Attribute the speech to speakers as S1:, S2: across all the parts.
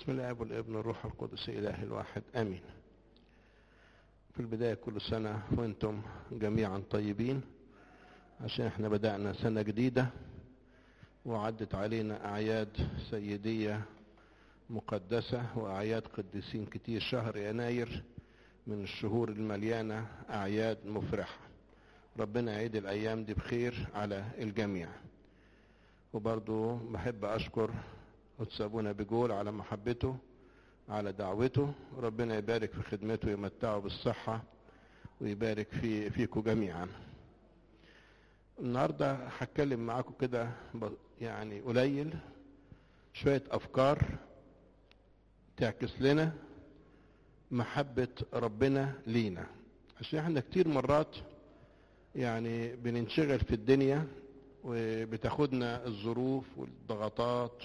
S1: بسم الله والابن والروح القدس إله الواحد آمين في البداية كل سنة وانتم جميعا طيبين عشان احنا بدأنا سنة جديدة وعدت علينا أعياد سيدية مقدسة وأعياد قديسين كتير شهر يناير من الشهور المليانة أعياد مفرحة ربنا يعيد الأيام دي بخير على الجميع وبرضو بحب أشكر قدس أبونا بجول على محبته على دعوته ربنا يبارك في خدمته ويمتعه بالصحة ويبارك في فيكم جميعا النهاردة هتكلم معاكم كده يعني قليل شوية أفكار تعكس لنا محبة ربنا لينا عشان احنا كتير مرات يعني بننشغل في الدنيا وبتاخدنا الظروف والضغطات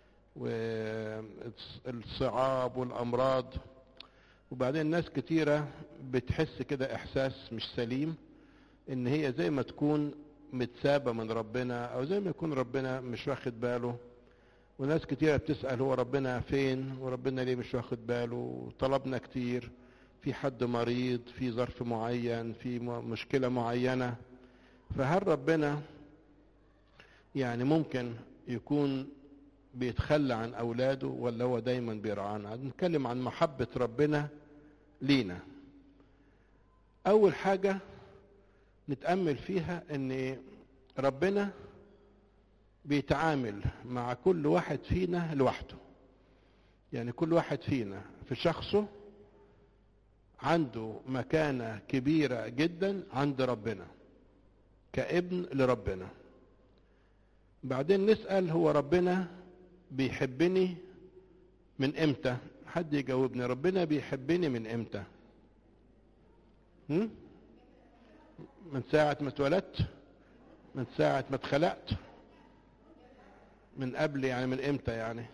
S1: والصعاب والأمراض وبعدين ناس كتيرة بتحس كده إحساس مش سليم إن هي زي ما تكون متسابة من ربنا أو زي ما يكون ربنا مش واخد باله وناس كتيرة بتسأل هو ربنا فين وربنا ليه مش واخد باله طلبنا كتير في حد مريض في ظرف معين في مشكلة معينة فهل ربنا يعني ممكن يكون بيتخلى عن أولاده ولا هو دايما بيرعانا نتكلم عن محبة ربنا لينا أول حاجة نتأمل فيها أن ربنا بيتعامل مع كل واحد فينا لوحده يعني كل واحد فينا في شخصه عنده مكانة كبيرة جدا عند ربنا كابن لربنا بعدين نسأل هو ربنا بيحبني من امتى حد يجاوبني ربنا بيحبني من امتى هم؟ من ساعة ما اتولدت من ساعة ما اتخلقت من قبل يعني من امتى يعني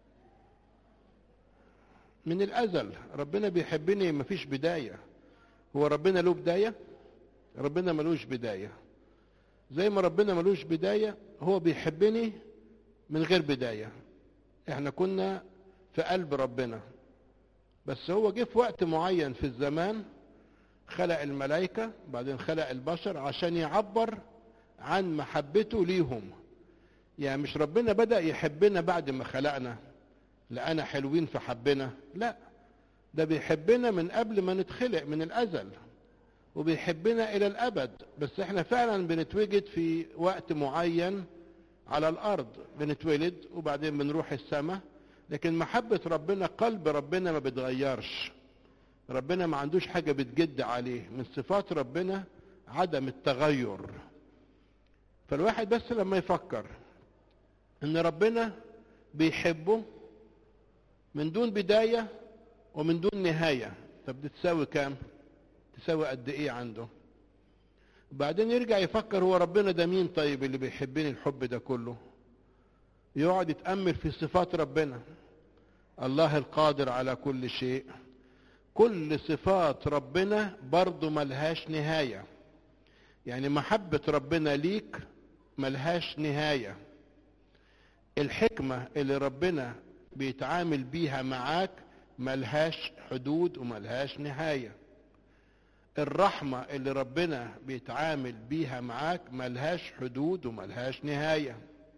S1: من الازل ربنا بيحبني مفيش بداية هو ربنا له بداية ربنا ملوش بداية زي ما ربنا ملوش بداية هو بيحبني من غير بداية احنا كنا في قلب ربنا بس هو جه في وقت معين في الزمان خلق الملائكة بعدين خلق البشر عشان يعبر عن محبته ليهم يعني مش ربنا بدأ يحبنا بعد ما خلقنا لقانا حلوين في حبنا لا ده بيحبنا من قبل ما نتخلق من الأزل وبيحبنا إلى الأبد بس احنا فعلا بنتوجد في وقت معين على الأرض بنتولد وبعدين بنروح السماء لكن محبة ربنا قلب ربنا ما بتغيرش ربنا ما عندوش حاجة بتجد عليه من صفات ربنا عدم التغير فالواحد بس لما يفكر ان ربنا بيحبه من دون بداية ومن دون نهاية طب دي تساوي كام تساوي قد ايه عنده وبعدين يرجع يفكر هو ربنا ده مين طيب اللي بيحبني الحب ده كله يقعد يتأمل في صفات ربنا الله القادر على كل شيء كل صفات ربنا برضو ملهاش نهاية يعني محبة ربنا ليك ملهاش نهاية الحكمة اللي ربنا بيتعامل بيها معاك ملهاش حدود وملهاش نهايه الرحمة اللي ربنا بيتعامل بيها معاك ملهاش حدود وملهاش نهاية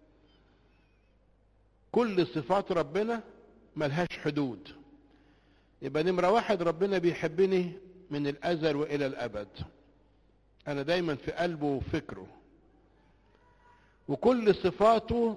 S1: كل صفات ربنا ملهاش حدود يبقى نمرة واحد ربنا بيحبني من الأزل وإلى الأبد أنا دايما في قلبه وفكره وكل صفاته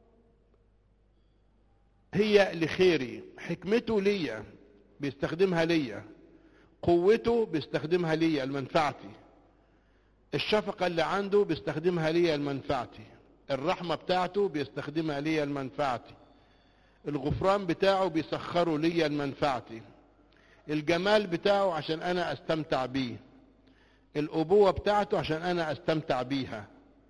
S1: هي لخيري حكمته ليا بيستخدمها ليا قوته بيستخدمها ليا لمنفعتي الشفقة اللي عنده بيستخدمها ليا لمنفعتي الرحمة بتاعته بيستخدمها ليا لمنفعتي الغفران بتاعه بيسخره ليا لمنفعتي الجمال بتاعه عشان انا استمتع بيه الابوة بتاعته عشان انا استمتع بيها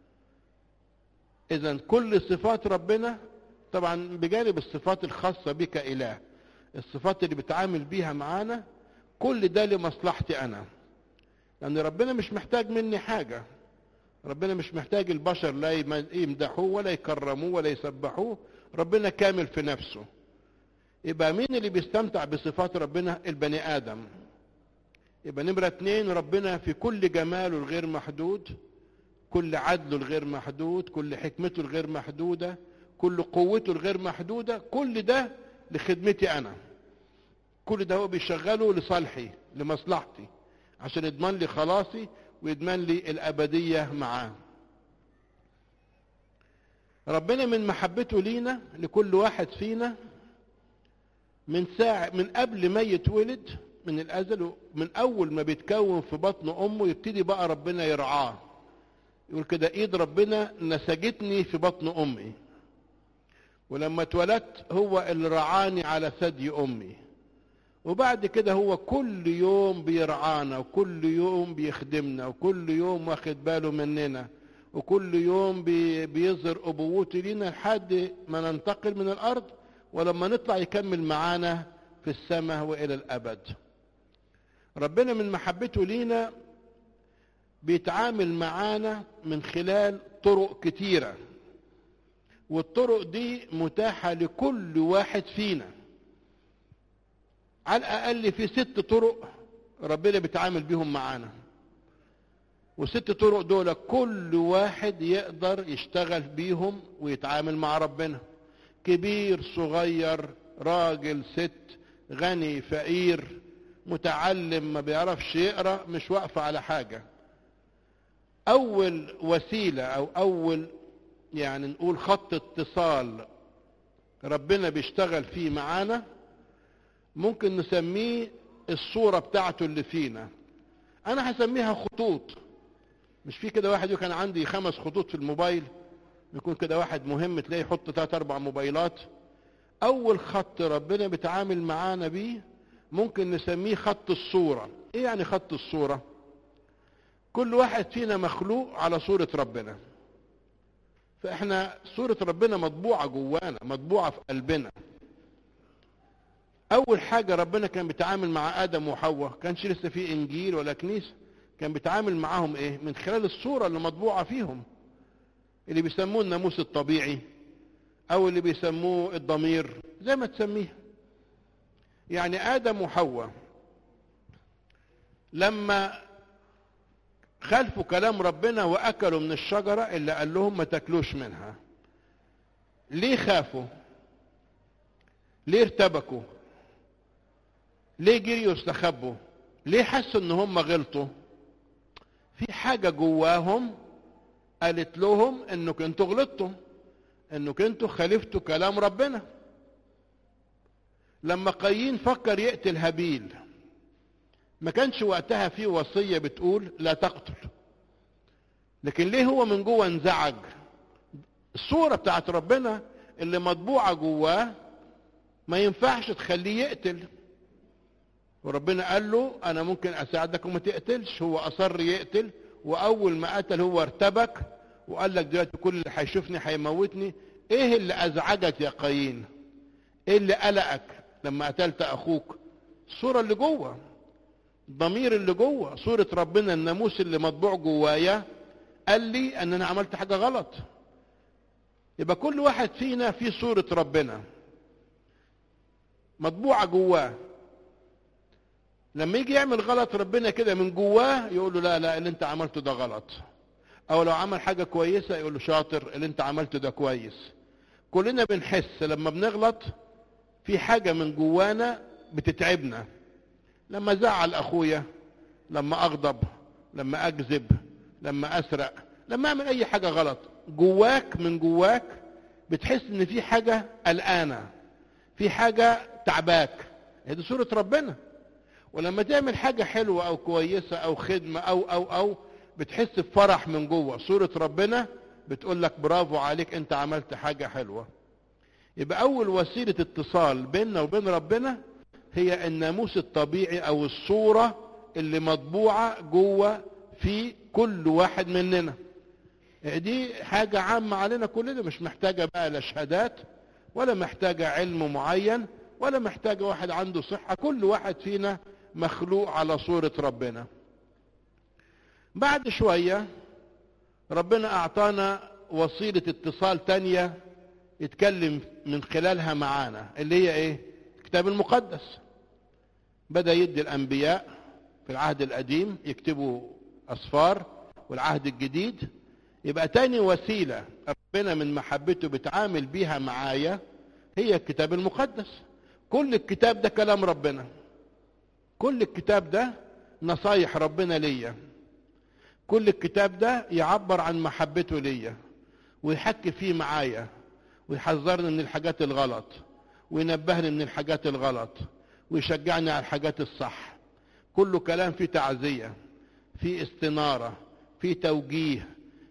S1: اذا كل صفات ربنا طبعا بجانب الصفات الخاصة بك اله الصفات اللي بتعامل بيها معانا كل ده لمصلحتي انا لان يعني ربنا مش محتاج مني حاجة ربنا مش محتاج البشر لا يمدحوه ولا يكرموه ولا يسبحوه ربنا كامل في نفسه يبقى مين اللي بيستمتع بصفات ربنا البني ادم يبقى نمرة اتنين ربنا في كل جماله الغير محدود كل عدله الغير محدود كل حكمته الغير محدودة كل قوته الغير محدودة كل ده لخدمتي أنا كل ده هو بيشغله لصالحي لمصلحتي عشان يضمن لي خلاصي ويضمن لي الأبدية معاه ربنا من محبته لينا لكل واحد فينا من ساعة من قبل ما يتولد من الأزل من أول ما بيتكون في بطن أمه يبتدي بقى ربنا يرعاه يقول كده إيد ربنا نسجتني في بطن أمي ولما اتولدت هو اللي رعاني على ثدي أمي وبعد كده هو كل يوم بيرعانا وكل يوم بيخدمنا وكل يوم واخد باله مننا وكل يوم بي بيظهر أبوته لينا لحد ما ننتقل من الأرض ولما نطلع يكمل معانا في السماء وإلى الأبد ربنا من محبته لينا بيتعامل معانا من خلال طرق كتيرة والطرق دي متاحة لكل واحد فينا على الأقل في ست طرق ربنا بيتعامل بيهم معانا والست طرق دول كل واحد يقدر يشتغل بيهم ويتعامل مع ربنا كبير صغير راجل ست غني فقير متعلم ما بيعرفش يقرا مش واقفه على حاجه اول وسيله او اول يعني نقول خط اتصال ربنا بيشتغل فيه معانا ممكن نسميه الصوره بتاعته اللي فينا انا هسميها خطوط مش في كده واحد كان عندي خمس خطوط في الموبايل يكون كده واحد مهم تلاقيه يحط ثلاث اربع موبايلات اول خط ربنا بيتعامل معانا بيه ممكن نسميه خط الصورة ايه يعني خط الصورة كل واحد فينا مخلوق على صورة ربنا فاحنا صورة ربنا مطبوعة جوانا مطبوعة في قلبنا اول حاجة ربنا كان بيتعامل مع ادم وحواء كانش لسه في انجيل ولا كنيسة كان بيتعامل معاهم ايه من خلال الصورة اللي مطبوعة فيهم اللي بيسموه الناموس الطبيعي او اللي بيسموه الضمير زي ما تسميه يعني ادم وحواء لما خالفوا كلام ربنا واكلوا من الشجره اللي قال لهم ما تاكلوش منها ليه خافوا ليه ارتبكوا ليه جريوا استخبوا ليه حسوا ان هم غلطوا في حاجه جواهم قالت لهم انكم انتوا غلطتوا انكم انتوا خالفتوا كلام ربنا لما قايين فكر يقتل هابيل ما كانش وقتها في وصيه بتقول لا تقتل لكن ليه هو من جوه انزعج الصوره بتاعت ربنا اللي مطبوعه جواه ما ينفعش تخليه يقتل وربنا قال له انا ممكن اساعدك وما تقتلش هو اصر يقتل واول ما قتل هو ارتبك وقال لك دلوقتي كل اللي هيشوفني هيموتني ايه اللي ازعجك يا قايين ايه اللي قلقك لما قتلت اخوك الصورة اللي جوه الضمير اللي جوه صورة ربنا الناموس اللي مطبوع جوايا قال لي ان انا عملت حاجة غلط يبقى كل واحد فينا في صورة ربنا مطبوعة جواه لما يجي يعمل غلط ربنا كده من جواه يقول له لا لا اللي انت عملته ده غلط او لو عمل حاجة كويسة يقول له شاطر اللي انت عملته ده كويس كلنا بنحس لما بنغلط في حاجة من جوانا بتتعبنا لما زعل اخويا لما اغضب لما اكذب لما اسرق لما اعمل اي حاجة غلط جواك من جواك بتحس ان في حاجة قلقانة في حاجة تعباك هذه صورة ربنا ولما تعمل حاجة حلوة او كويسة او خدمة او او او بتحس بفرح من جوه صورة ربنا بتقول لك برافو عليك انت عملت حاجة حلوة يبقى اول وسيلة اتصال بيننا وبين ربنا هي الناموس الطبيعي او الصورة اللي مطبوعة جوه في كل واحد مننا دي حاجة عامة علينا كلنا مش محتاجة بقى لا شهادات ولا محتاجة علم معين ولا محتاجة واحد عنده صحة كل واحد فينا مخلوق على صورة ربنا بعد شوية ربنا اعطانا وسيلة اتصال تانية يتكلم من خلالها معانا اللي هي ايه الكتاب المقدس بدأ يدي الأنبياء في العهد القديم يكتبوا أسفار والعهد الجديد يبقى تاني وسيلة ربنا من محبته بتعامل بيها معايا هي الكتاب المقدس كل الكتاب ده كلام ربنا كل الكتاب ده نصايح ربنا ليا كل الكتاب ده يعبر عن محبته ليا ويحكي فيه معايا ويحذرني من الحاجات الغلط وينبهني من الحاجات الغلط ويشجعني على الحاجات الصح كله كلام فيه تعزية فيه استنارة فيه توجيه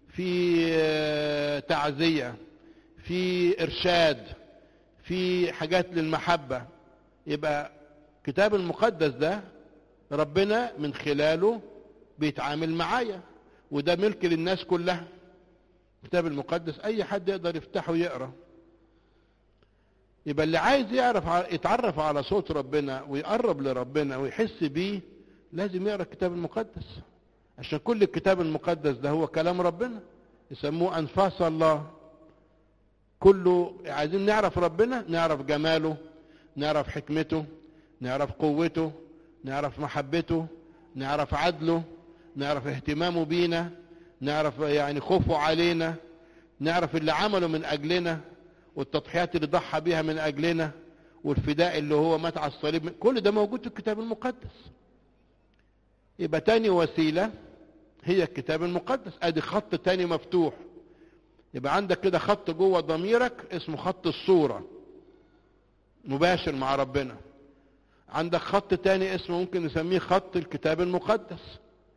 S1: فيه تعزية فيه إرشاد فيه حاجات للمحبة يبقى الكتاب المقدس ده ربنا من خلاله بيتعامل معايا وده ملك للناس كلها الكتاب المقدس اي حد يقدر يفتحه ويقرا يبقى اللي عايز يعرف يتعرف على صوت ربنا ويقرب لربنا ويحس بيه لازم يقرا الكتاب المقدس عشان كل الكتاب المقدس ده هو كلام ربنا يسموه انفاس الله كله عايزين نعرف ربنا نعرف جماله نعرف حكمته نعرف قوته نعرف محبته نعرف عدله نعرف اهتمامه بينا نعرف يعني خوفه علينا نعرف اللي عمله من اجلنا والتضحيات اللي ضحى بيها من اجلنا والفداء اللي هو مات على الصليب كل ده موجود في الكتاب المقدس يبقى تاني وسيلة هي الكتاب المقدس ادي خط تاني مفتوح يبقى عندك كده خط جوه ضميرك اسمه خط الصورة مباشر مع ربنا عندك خط تاني اسمه ممكن نسميه خط الكتاب المقدس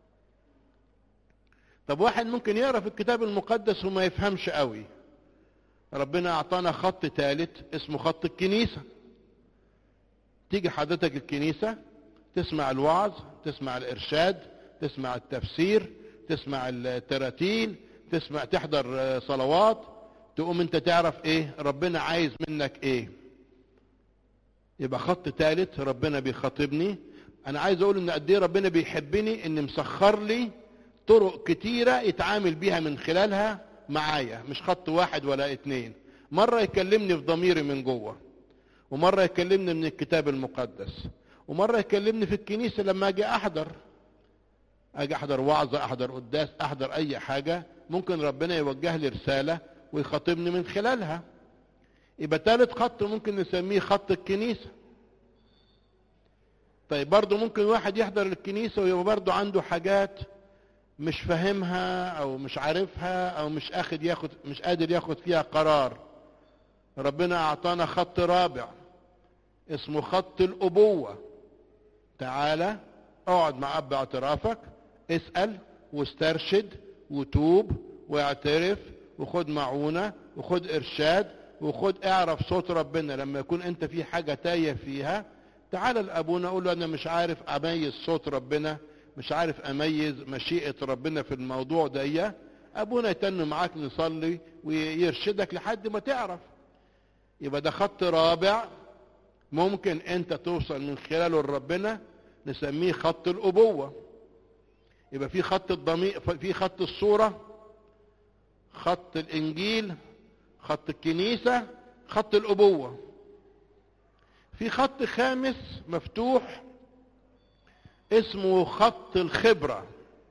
S1: طب واحد ممكن يقرا في الكتاب المقدس وما يفهمش قوي ربنا اعطانا خط ثالث اسمه خط الكنيسه تيجي حضرتك الكنيسه تسمع الوعظ تسمع الارشاد تسمع التفسير تسمع التراتيل تسمع تحضر صلوات تقوم انت تعرف ايه ربنا عايز منك ايه يبقى خط ثالث ربنا بيخاطبني انا عايز اقول ان قد ايه ربنا بيحبني ان مسخر لي طرق كتيرة يتعامل بيها من خلالها معايا مش خط واحد ولا اتنين مرة يكلمني في ضميري من جوه ومرة يكلمني من الكتاب المقدس ومرة يكلمني في الكنيسة لما اجي احضر اجي احضر وعظة احضر قداس احضر اي حاجة ممكن ربنا يوجه لي رسالة ويخاطبني من خلالها يبقى ثالث خط ممكن نسميه خط الكنيسة طيب برضه ممكن واحد يحضر الكنيسة ويبقى برضه عنده حاجات مش فاهمها او مش عارفها او مش اخد ياخد مش قادر ياخد فيها قرار ربنا اعطانا خط رابع اسمه خط الابوة تعالى اقعد مع اب اعترافك اسأل واسترشد وتوب واعترف وخد معونة وخد ارشاد وخد اعرف صوت ربنا لما يكون انت في حاجة تايه فيها تعالى لابونا قول له انا مش عارف اميز صوت ربنا مش عارف اميز مشيئة ربنا في الموضوع ده ابونا يتن معاك نصلي ويرشدك لحد ما تعرف يبقى ده خط رابع ممكن انت توصل من خلاله لربنا نسميه خط الابوة يبقى في خط الضمير في خط الصورة خط الانجيل خط الكنيسة خط الابوة في خط خامس مفتوح اسمه خط الخبرة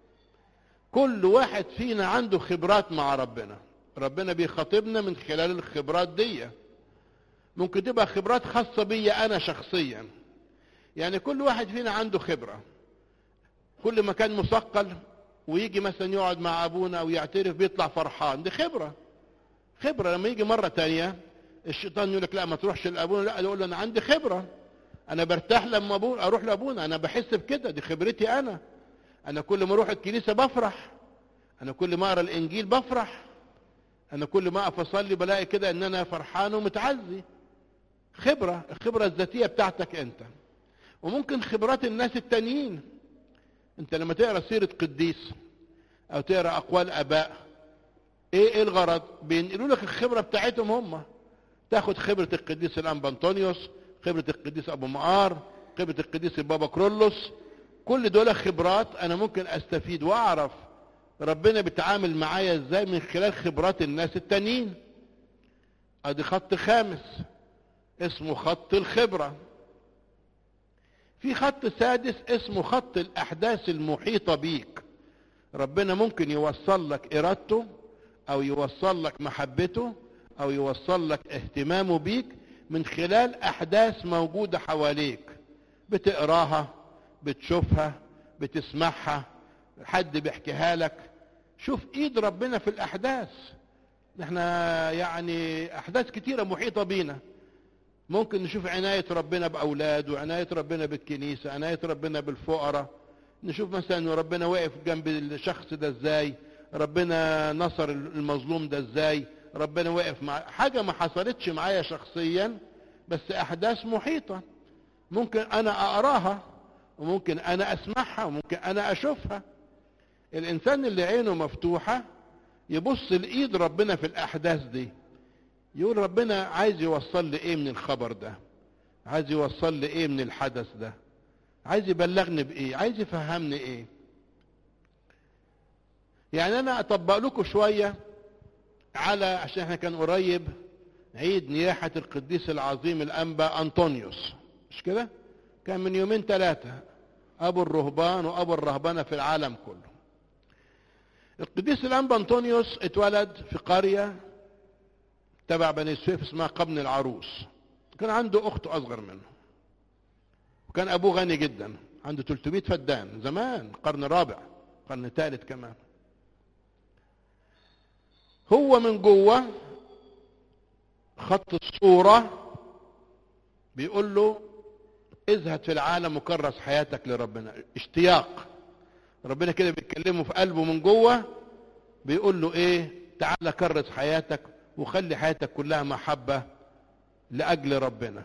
S1: كل واحد فينا عنده خبرات مع ربنا ربنا بيخاطبنا من خلال الخبرات دي ممكن تبقى خبرات خاصة بيا أنا شخصيا يعني كل واحد فينا عنده خبرة كل ما كان مثقل ويجي مثلا يقعد مع أبونا أو يعترف بيطلع فرحان دي خبرة خبرة لما يجي مرة تانية الشيطان يقول لك لا ما تروحش لأبونا لا يقول له أنا عندي خبرة انا برتاح لما أبونا اروح لابونا انا بحس بكده دي خبرتي انا انا كل ما اروح الكنيسة بفرح انا كل ما اقرا الانجيل بفرح انا كل ما اقف اصلي بلاقي كده ان انا فرحان ومتعزي خبرة الخبرة الذاتية بتاعتك انت وممكن خبرات الناس التانيين انت لما تقرا سيرة قديس او تقرا اقوال اباء ايه ايه الغرض بينقلوا لك الخبرة بتاعتهم هم تاخد خبرة القديس الانبا انطونيوس خبرة القديس ابو مقار خبرة القديس البابا كرولوس كل دول خبرات انا ممكن استفيد واعرف ربنا بيتعامل معايا ازاي من خلال خبرات الناس التانيين ادي خط خامس اسمه خط الخبرة في خط سادس اسمه خط الاحداث المحيطة بيك ربنا ممكن يوصل لك ارادته او يوصل لك محبته او يوصل لك اهتمامه بيك من خلال احداث موجودة حواليك بتقراها بتشوفها بتسمعها حد بيحكيها لك شوف ايد ربنا في الاحداث احنا يعني احداث كتيرة محيطة بينا ممكن نشوف عناية ربنا باولاده عناية ربنا بالكنيسة عناية ربنا بالفقراء نشوف مثلا ربنا واقف جنب الشخص ده ازاي ربنا نصر المظلوم ده ازاي ربنا واقف مع حاجة ما حصلتش معايا شخصيا بس احداث محيطة ممكن انا اقراها وممكن انا اسمعها وممكن انا اشوفها الانسان اللي عينه مفتوحة يبص لايد ربنا في الاحداث دي يقول ربنا عايز يوصل لي ايه من الخبر ده عايز يوصل لي ايه من الحدث ده عايز يبلغني بايه عايز يفهمني ايه يعني انا اطبق لكم شوية على عشان احنا كان قريب عيد نياحة القديس العظيم الانبا انطونيوس مش كده كان من يومين ثلاثة ابو الرهبان وابو الرهبنة في العالم كله القديس الانبا انطونيوس اتولد في قرية تبع بني سويف اسمها قبن العروس كان عنده اخت اصغر منه وكان ابوه غني جدا عنده 300 فدان زمان قرن رابع قرن ثالث كمان هو من جوه خط الصورة بيقول له ازهد في العالم وكرس حياتك لربنا اشتياق ربنا كده بيتكلمه في قلبه من جوه بيقول له ايه تعالى كرس حياتك وخلي حياتك كلها محبة لأجل ربنا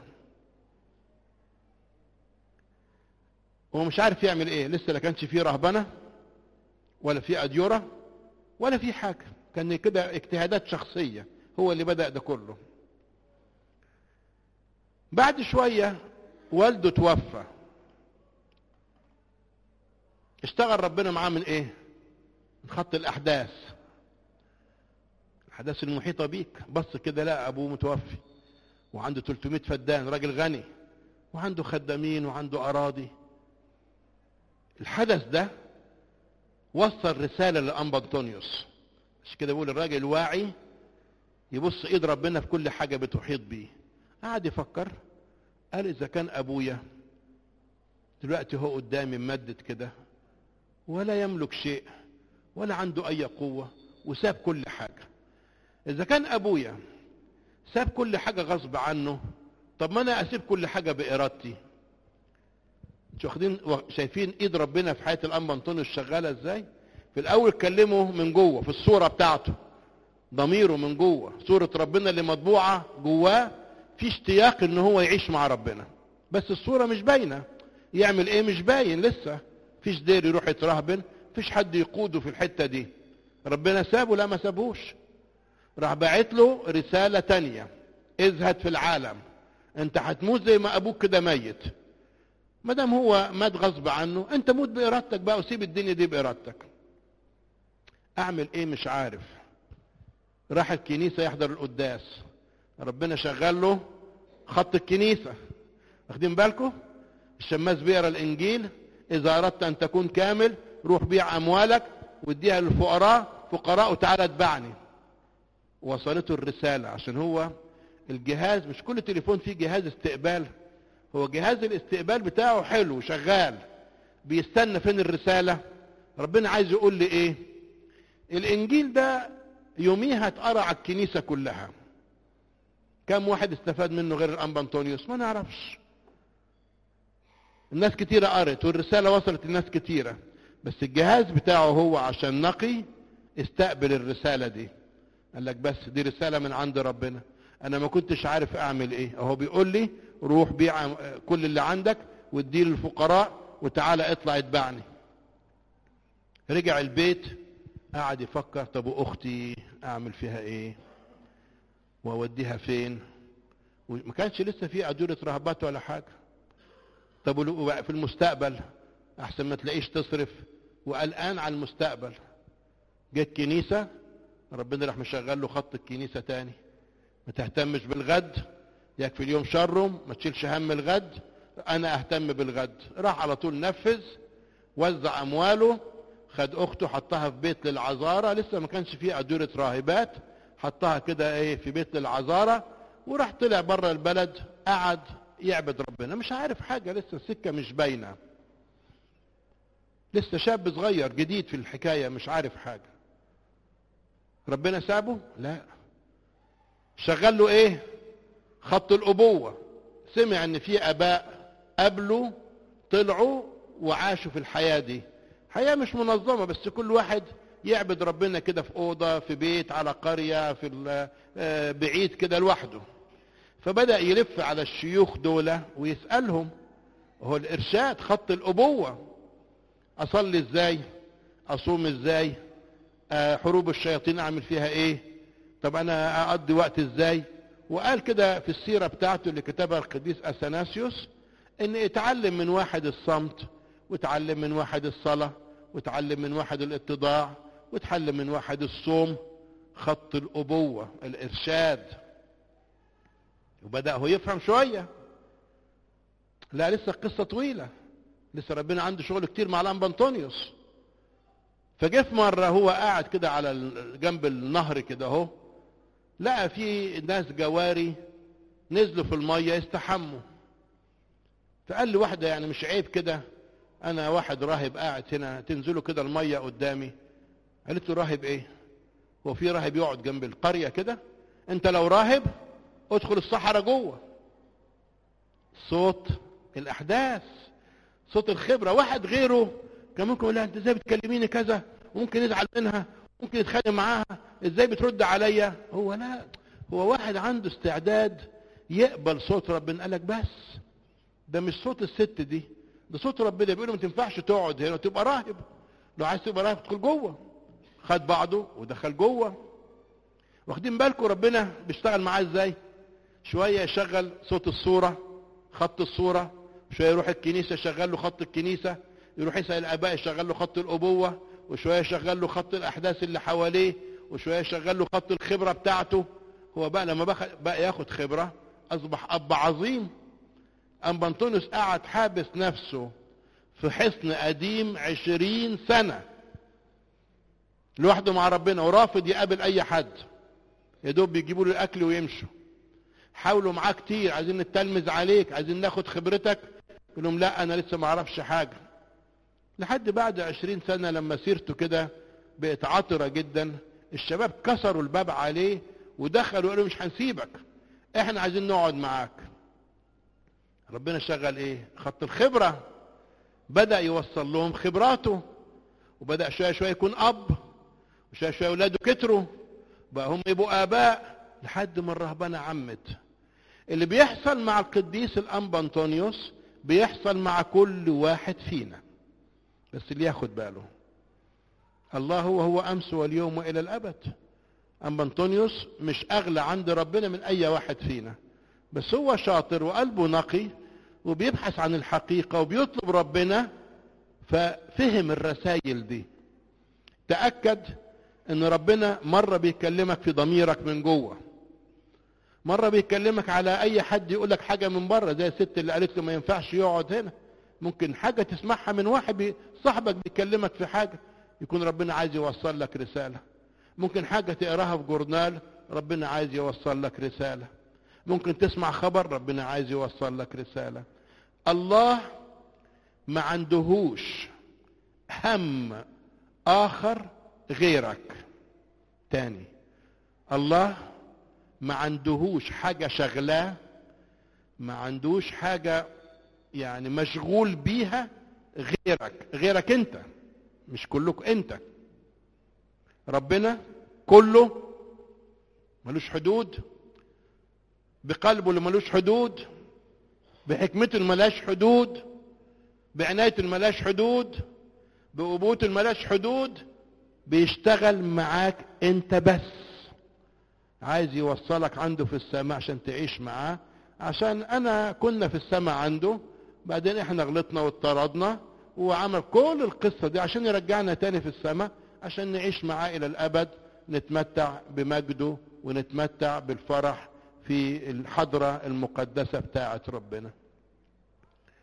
S1: هو مش عارف يعمل ايه لسه لا كانش فيه رهبنة ولا فيه أديرة ولا فيه حاجة كان كده اجتهادات شخصية هو اللي بدأ ده كله بعد شوية والده توفى اشتغل ربنا معاه من ايه من خط الاحداث الاحداث المحيطه بيك بص كده لا ابوه متوفي وعنده 300 فدان راجل غني وعنده خدامين وعنده اراضي الحدث ده وصل رساله لانبا انطونيوس مش كده بيقول الراجل واعي يبص ايد ربنا في كل حاجه بتحيط بيه قعد يفكر قال اذا كان ابويا دلوقتي هو قدامي ممدد كده ولا يملك شيء ولا عنده اي قوة وساب كل حاجة اذا كان ابويا ساب كل حاجة غصب عنه طب ما انا اسيب كل حاجة بارادتي مش واخدين شايفين ايد ربنا في حياة الانبا انطونيوس شغالة ازاي في الاول كلمه من جوه في الصورة بتاعته ضميره من جوه صورة ربنا اللي مطبوعة جواه في اشتياق ان هو يعيش مع ربنا بس الصورة مش باينة يعمل ايه مش باين لسه فيش دير يروح يترهبن فيش حد يقوده في الحتة دي ربنا سابه لا ما سابوش راح باعت له رسالة تانية ازهد في العالم انت هتموت زي ما ابوك كده ميت ما دام هو مات غصب عنه انت موت بارادتك بقى وسيب الدنيا دي بارادتك اعمل ايه مش عارف راح الكنيسة يحضر القداس ربنا شغل له خط الكنيسة واخدين بالكم الشماس بيقرا الانجيل اذا اردت ان تكون كامل روح بيع اموالك واديها للفقراء فقراء وتعالى اتبعني وصلته الرسالة عشان هو الجهاز مش كل تليفون فيه جهاز استقبال هو جهاز الاستقبال بتاعه حلو شغال بيستنى فين الرسالة ربنا عايز يقول لي ايه الانجيل ده يوميها اتقرا على الكنيسة كلها كم واحد استفاد منه غير الانبا انطونيوس ما نعرفش الناس كتيرة قرت والرسالة وصلت لناس كتيرة بس الجهاز بتاعه هو عشان نقي استقبل الرسالة دي قال لك بس دي رسالة من عند ربنا انا ما كنتش عارف اعمل ايه اهو بيقول لي روح بيع كل اللي عندك واديه للفقراء وتعالى اطلع اتبعني رجع البيت قعد يفكر طب واختي اعمل فيها ايه واوديها فين وما كانش لسه في ادوره رهبات ولا حاجه طب في المستقبل احسن ما تلاقيش تصرف وقلقان على المستقبل جت كنيسة ربنا راح مشغل له خط الكنيسة تاني ما تهتمش بالغد يكفي اليوم شره ما تشيلش هم الغد انا اهتم بالغد راح على طول نفذ وزع امواله خد اخته حطها في بيت للعذارى لسه ما كانش فيه ادوره راهبات حطها كده ايه في بيت للعذارى وراح طلع بره البلد قعد يعبد ربنا مش عارف حاجه لسه السكه مش باينه لسه شاب صغير جديد في الحكايه مش عارف حاجه ربنا سابه لا شغل له ايه خط الابوه سمع ان في اباء قبله طلعوا وعاشوا في الحياه دي حياه مش منظمه بس كل واحد يعبد ربنا كده في اوضه في بيت على قريه في بعيد كده لوحده فبدا يلف على الشيوخ دول ويسالهم هو الارشاد خط الابوه اصلي ازاي اصوم ازاي أه حروب الشياطين اعمل فيها ايه طب انا اقضي وقت ازاي وقال كده في السيرة بتاعته اللي كتبها القديس اثناسيوس ان اتعلم من واحد الصمت وتعلم من واحد الصلاة وتعلم من واحد الاتضاع وتعلم من واحد الصوم خط الابوة الارشاد وبدأ هو يفهم شوية لا لسه القصة طويلة لسه ربنا عنده شغل كتير مع الانبا انطونيوس فجه في مرة هو قاعد كده على جنب النهر كده اهو لقى في ناس جواري نزلوا في المية يستحموا فقال لي واحدة يعني مش عيب كده انا واحد راهب قاعد هنا تنزلوا كده المية قدامي قالت له راهب ايه هو في راهب يقعد جنب القرية كده انت لو راهب ادخل الصحراء جوه صوت الاحداث صوت الخبرة واحد غيره كان ممكن يقول لها انت ازاي بتكلميني كذا وممكن يزعل منها ممكن يتخانق معاها ازاي بترد عليا هو لا هو واحد عنده استعداد يقبل صوت ربنا قال لك بس ده مش صوت الست دي ده صوت ربنا بيقول ما تنفعش تقعد هنا وتبقى راهب لو عايز تبقى راهب تدخل جوه خد بعضه ودخل جوه واخدين بالكم ربنا بيشتغل معاه ازاي شويه يشغل صوت الصوره خط الصوره شويه يروح الكنيسه يشغل له خط الكنيسه يروح يسال الاباء يشغل له خط الابوه وشويه يشغل له خط الاحداث اللي حواليه وشويه يشغل له خط الخبره بتاعته هو بقى لما بقى, بقى ياخد خبره اصبح اب عظيم ام انطونيوس قعد حابس نفسه في حصن قديم عشرين سنة لوحده مع ربنا ورافض يقابل اي حد يا دوب بيجيبوا له الاكل ويمشوا حاولوا معاه كتير عايزين نتلمذ عليك عايزين ناخد خبرتك يقول لهم لا انا لسه ما اعرفش حاجه لحد بعد عشرين سنة لما سيرته كده بقت عطرة جدا الشباب كسروا الباب عليه ودخلوا وقالوا مش هنسيبك احنا عايزين نقعد معاك ربنا شغل ايه خط الخبرة بدأ يوصل لهم خبراته وبدأ شوية شوية يكون أب وشوية شوية أولاده كتروا بقى هم يبقوا آباء لحد ما الرهبنة عمت اللي بيحصل مع القديس الأنبا أنطونيوس بيحصل مع كل واحد فينا بس اللي ياخد باله الله هو هو امس واليوم والى الابد اما انطونيوس مش اغلى عند ربنا من اي واحد فينا بس هو شاطر وقلبه نقي وبيبحث عن الحقيقة وبيطلب ربنا ففهم الرسائل دي تأكد ان ربنا مرة بيكلمك في ضميرك من جوه مرة بيكلمك على اي حد يقولك حاجة من بره زي الست اللي قالت له ما ينفعش يقعد هنا ممكن حاجة تسمعها من واحد صاحبك بيكلمك في حاجة يكون ربنا عايز يوصل لك رسالة ممكن حاجة تقراها في جورنال ربنا عايز يوصل لك رسالة ممكن تسمع خبر ربنا عايز يوصل لك رسالة الله ما عندهوش هم آخر غيرك تاني الله ما عندهوش حاجة شغلاه ما عندوش حاجة يعني مشغول بيها غيرك غيرك انت مش كلك انت ربنا كله ملوش حدود بقلبه اللي ملوش حدود بحكمته اللي ملاش حدود بعنايته اللي ملاش حدود بأبوته اللي ملاش حدود بيشتغل معاك انت بس عايز يوصلك عنده في السماء عشان تعيش معاه عشان انا كنا في السماء عنده بعدين احنا غلطنا واضطردنا وعمل كل القصة دي عشان يرجعنا تاني في السماء عشان نعيش معاه الى الابد نتمتع بمجده ونتمتع بالفرح في الحضرة المقدسة بتاعة ربنا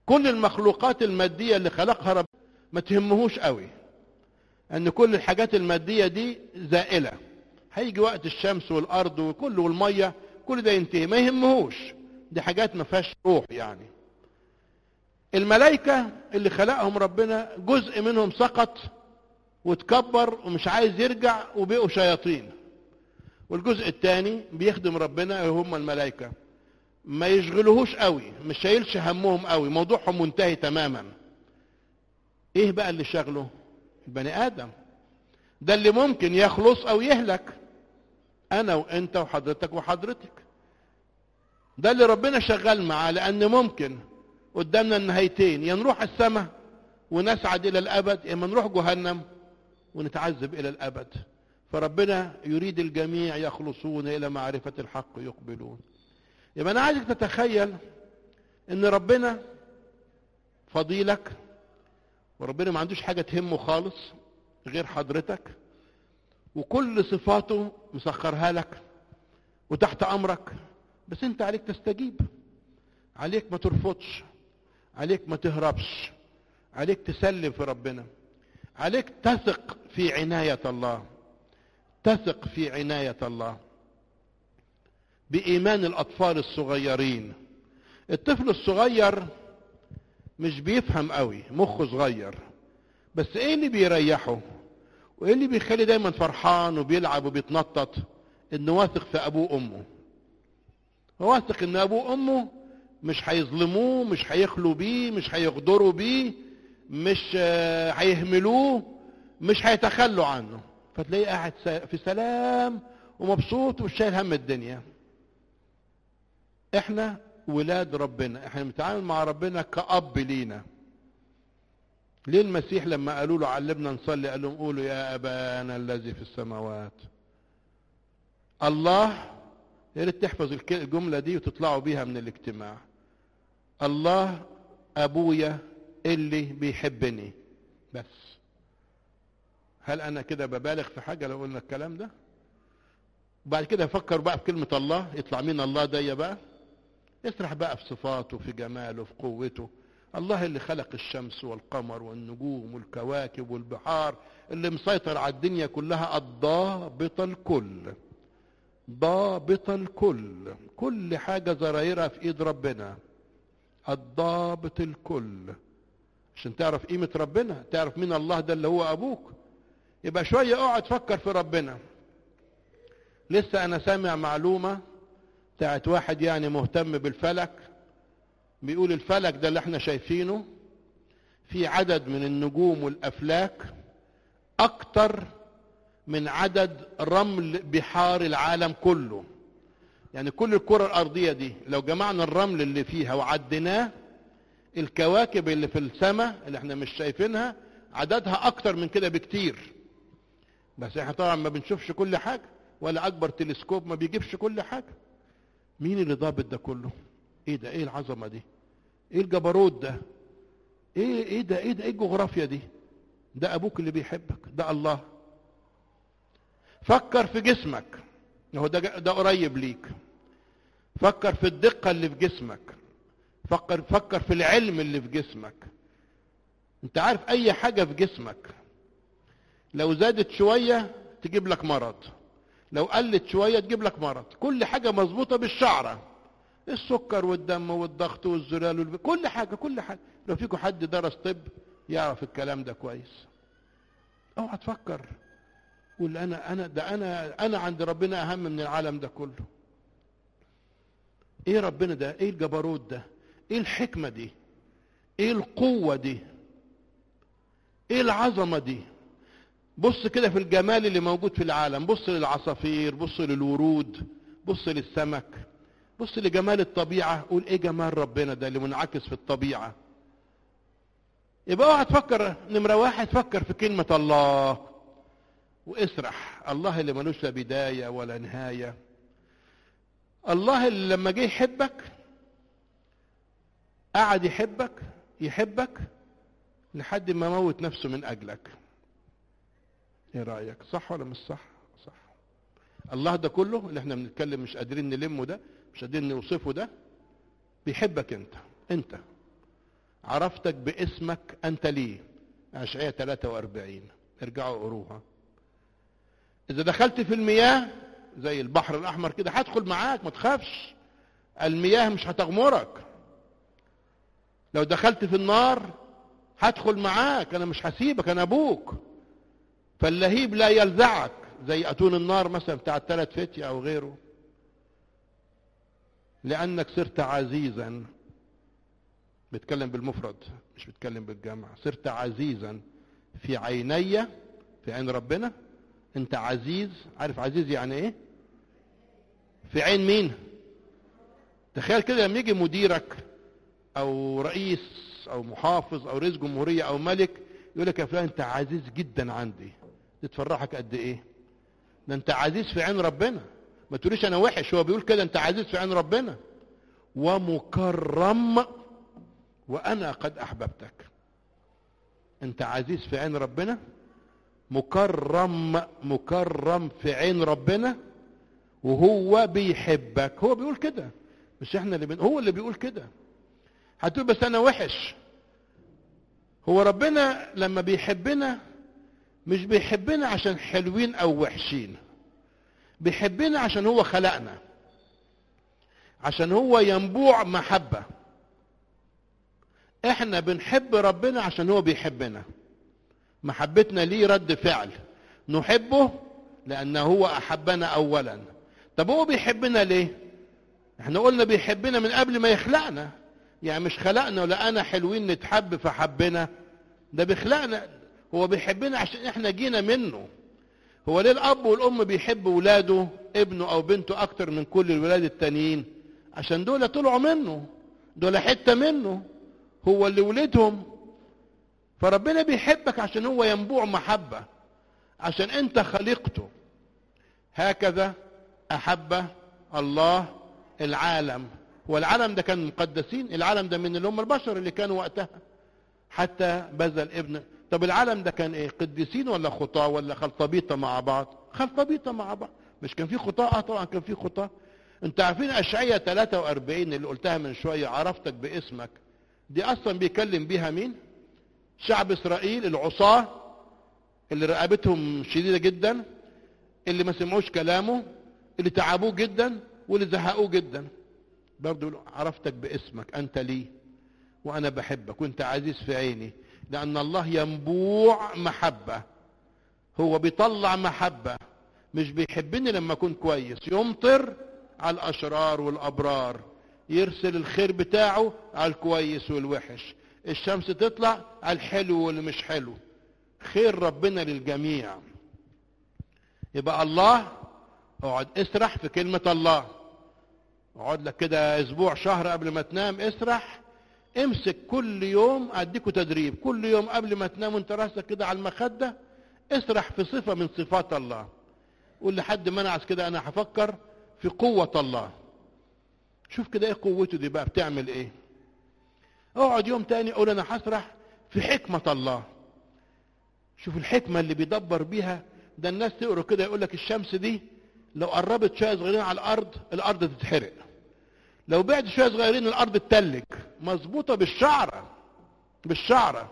S1: كل المخلوقات المادية اللي خلقها رب ما تهمهوش قوي ان كل الحاجات المادية دي زائلة هيجي وقت الشمس والارض وكل والمية كل ده ينتهي ما يهمهوش دي حاجات ما فيهاش روح يعني الملائكة اللي خلقهم ربنا جزء منهم سقط وتكبر ومش عايز يرجع وبقوا شياطين والجزء الثاني بيخدم ربنا هم الملائكة ما يشغلوهوش قوي مش شايلش همهم قوي موضوعهم منتهي تماما ايه بقى اللي شغله البني ادم ده اللي ممكن يخلص او يهلك انا وانت وحضرتك وحضرتك ده اللي ربنا شغال معاه لان ممكن قدامنا النهايتين يا نروح السماء ونسعد الى الابد يا اما نروح جهنم ونتعذب الى الابد فربنا يريد الجميع يخلصون الى معرفه الحق يقبلون يبقى انا عايزك تتخيل ان ربنا فضيلك وربنا ما عندوش حاجه تهمه خالص غير حضرتك وكل صفاته مسخرها لك وتحت امرك بس انت عليك تستجيب عليك ما ترفضش عليك ما تهربش عليك تسلم في ربنا عليك تثق في عناية الله تثق في عناية الله بإيمان الأطفال الصغيرين الطفل الصغير مش بيفهم قوي مخه صغير بس ايه اللي بيريحه وايه اللي بيخلي دايما فرحان وبيلعب وبيتنطط انه واثق في ابوه وامه هو واثق ان ابوه وامه مش هيظلموه مش هيخلوا بيه مش هيغدروا بيه مش هيهملوه مش هيتخلوا عنه فتلاقيه قاعد في سلام ومبسوط ومش شايل هم الدنيا احنا ولاد ربنا احنا بنتعامل مع ربنا كأب لينا ليه المسيح لما قالوا له علمنا نصلي قال لهم قولوا يا ابانا الذي في السماوات الله يا ريت تحفظ الجمله دي وتطلعوا بيها من الاجتماع الله ابويا اللي بيحبني بس هل انا كده ببالغ في حاجه لو قلنا الكلام ده بعد كده افكر بقى في كلمه الله يطلع مين الله ده بقى اسرح بقى في صفاته في جماله في قوته الله اللي خلق الشمس والقمر والنجوم والكواكب والبحار اللي مسيطر على الدنيا كلها الضابط الكل ضابط الكل كل حاجة زرايرها في ايد ربنا الضابط الكل عشان تعرف قيمة ربنا تعرف مين الله ده اللي هو ابوك يبقى شوية اقعد فكر في ربنا لسه انا سامع معلومة بتاعت واحد يعني مهتم بالفلك بيقول الفلك ده اللي احنا شايفينه في عدد من النجوم والافلاك اكتر من عدد رمل بحار العالم كله يعني كل الكرة الارضية دي لو جمعنا الرمل اللي فيها وعديناه الكواكب اللي في السماء اللي احنا مش شايفينها عددها اكتر من كده بكتير بس احنا طبعا ما بنشوفش كل حاجة ولا اكبر تلسكوب ما بيجيبش كل حاجة مين اللي ضابط ده كله ايه ده ايه العظمه دي ايه الجبروت ده ايه ايه ده ايه ده ايه الجغرافيا دي ده ابوك اللي بيحبك ده الله فكر في جسمك هو ده ده قريب ليك فكر في الدقه اللي في جسمك فكر فكر في العلم اللي في جسمك انت عارف اي حاجه في جسمك لو زادت شويه تجيب لك مرض لو قلت شويه تجيب لك مرض كل حاجه مظبوطه بالشعره السكر والدم والضغط والزلال والب... كل حاجه كل حاجه لو فيكم حد درس طب يعرف الكلام ده كويس اوعى تفكر قول انا انا ده انا انا عند ربنا اهم من العالم ده كله ايه ربنا ده ايه الجبروت ده ايه الحكمه دي ايه القوه دي ايه العظمه دي بص كده في الجمال اللي موجود في العالم بص للعصافير بص للورود بص للسمك بص لجمال الطبيعة قول ايه جمال ربنا ده اللي منعكس في الطبيعة يبقى اوعى تفكر نمرة واحد فكر في كلمة الله واسرح الله اللي ملوش لا بداية ولا نهاية الله اللي لما جه يحبك قعد يحبك يحبك لحد ما موت نفسه من اجلك ايه رايك صح ولا مش صح صح الله ده كله اللي احنا بنتكلم مش قادرين نلمه ده مش قادرين نوصفه ده بيحبك انت انت عرفتك باسمك انت لي اشعياء 43 ارجعوا قروها اذا دخلت في المياه زي البحر الاحمر كده هدخل معاك ما تخافش المياه مش هتغمرك لو دخلت في النار هدخل معاك انا مش هسيبك انا ابوك فاللهيب لا يلزعك زي اتون النار مثلا بتاع الثلاث فتية او غيره لانك صرت عزيزا بتكلم بالمفرد مش بتكلم بالجمع صرت عزيزا في عيني في عين ربنا انت عزيز عارف عزيز يعني ايه في عين مين تخيل كده لما يجي مديرك او رئيس او محافظ او رئيس جمهوريه او ملك يقول لك يا فلان انت عزيز جدا عندي دي تفرحك قد ايه ده انت عزيز في عين ربنا ما تقوليش انا وحش هو بيقول كده انت عزيز في عين ربنا ومكرم وانا قد احببتك انت عزيز في عين ربنا مكرم مكرم في عين ربنا وهو بيحبك هو بيقول كده مش احنا اللي بن... هو اللي بيقول كده هتقول بس انا وحش هو ربنا لما بيحبنا مش بيحبنا عشان حلوين او وحشين بيحبنا عشان هو خلقنا عشان هو ينبوع محبة احنا بنحب ربنا عشان هو بيحبنا محبتنا ليه رد فعل نحبه لانه هو احبنا اولا طب هو بيحبنا ليه احنا قلنا بيحبنا من قبل ما يخلقنا يعني مش خلقنا ولقانا حلوين نتحب فحبنا ده بيخلقنا هو بيحبنا عشان احنا جينا منه هو ليه الاب والام بيحب ولاده ابنه او بنته اكتر من كل الولاد التانيين عشان دول طلعوا منه دول حته منه هو اللي ولدهم فربنا بيحبك عشان هو ينبوع محبه عشان انت خلقته هكذا احب الله العالم والعالم ده كان مقدسين العالم ده من اللي هم البشر اللي كانوا وقتها حتى بذل ابن طب العالم ده كان ايه قديسين ولا خطاة ولا خلطبيطة مع بعض خلطبيطة مع بعض مش كان في خطاة اه طبعا كان في خطاة انت عارفين اشعية 43 اللي قلتها من شوية عرفتك باسمك دي اصلا بيكلم بيها مين شعب اسرائيل العصاة اللي رقبتهم شديدة جدا اللي ما سمعوش كلامه اللي تعبوه جدا واللي زهقوه جدا برضو عرفتك باسمك انت لي وانا بحبك وانت عزيز في عيني لان الله ينبوع محبة هو بيطلع محبة مش بيحبني لما اكون كويس يمطر على الاشرار والابرار يرسل الخير بتاعه على الكويس والوحش الشمس تطلع على الحلو واللي مش حلو خير ربنا للجميع يبقى الله اقعد اسرح في كلمة الله اقعد لك كده اسبوع شهر قبل ما تنام اسرح امسك كل يوم اديكوا تدريب كل يوم قبل ما تنام وانت راسك كده على المخدة اسرح في صفة من صفات الله قول لحد ما انعس كده انا هفكر في قوة الله شوف كده ايه قوته دي بقى بتعمل ايه اقعد يوم تاني اقول انا هسرح في حكمة الله شوف الحكمة اللي بيدبر بيها ده الناس تقروا كده يقول لك الشمس دي لو قربت شوية صغيرين على الارض الارض تتحرق لو بعد شوية صغيرين الارض تتلج مظبوطة بالشعرة بالشعرة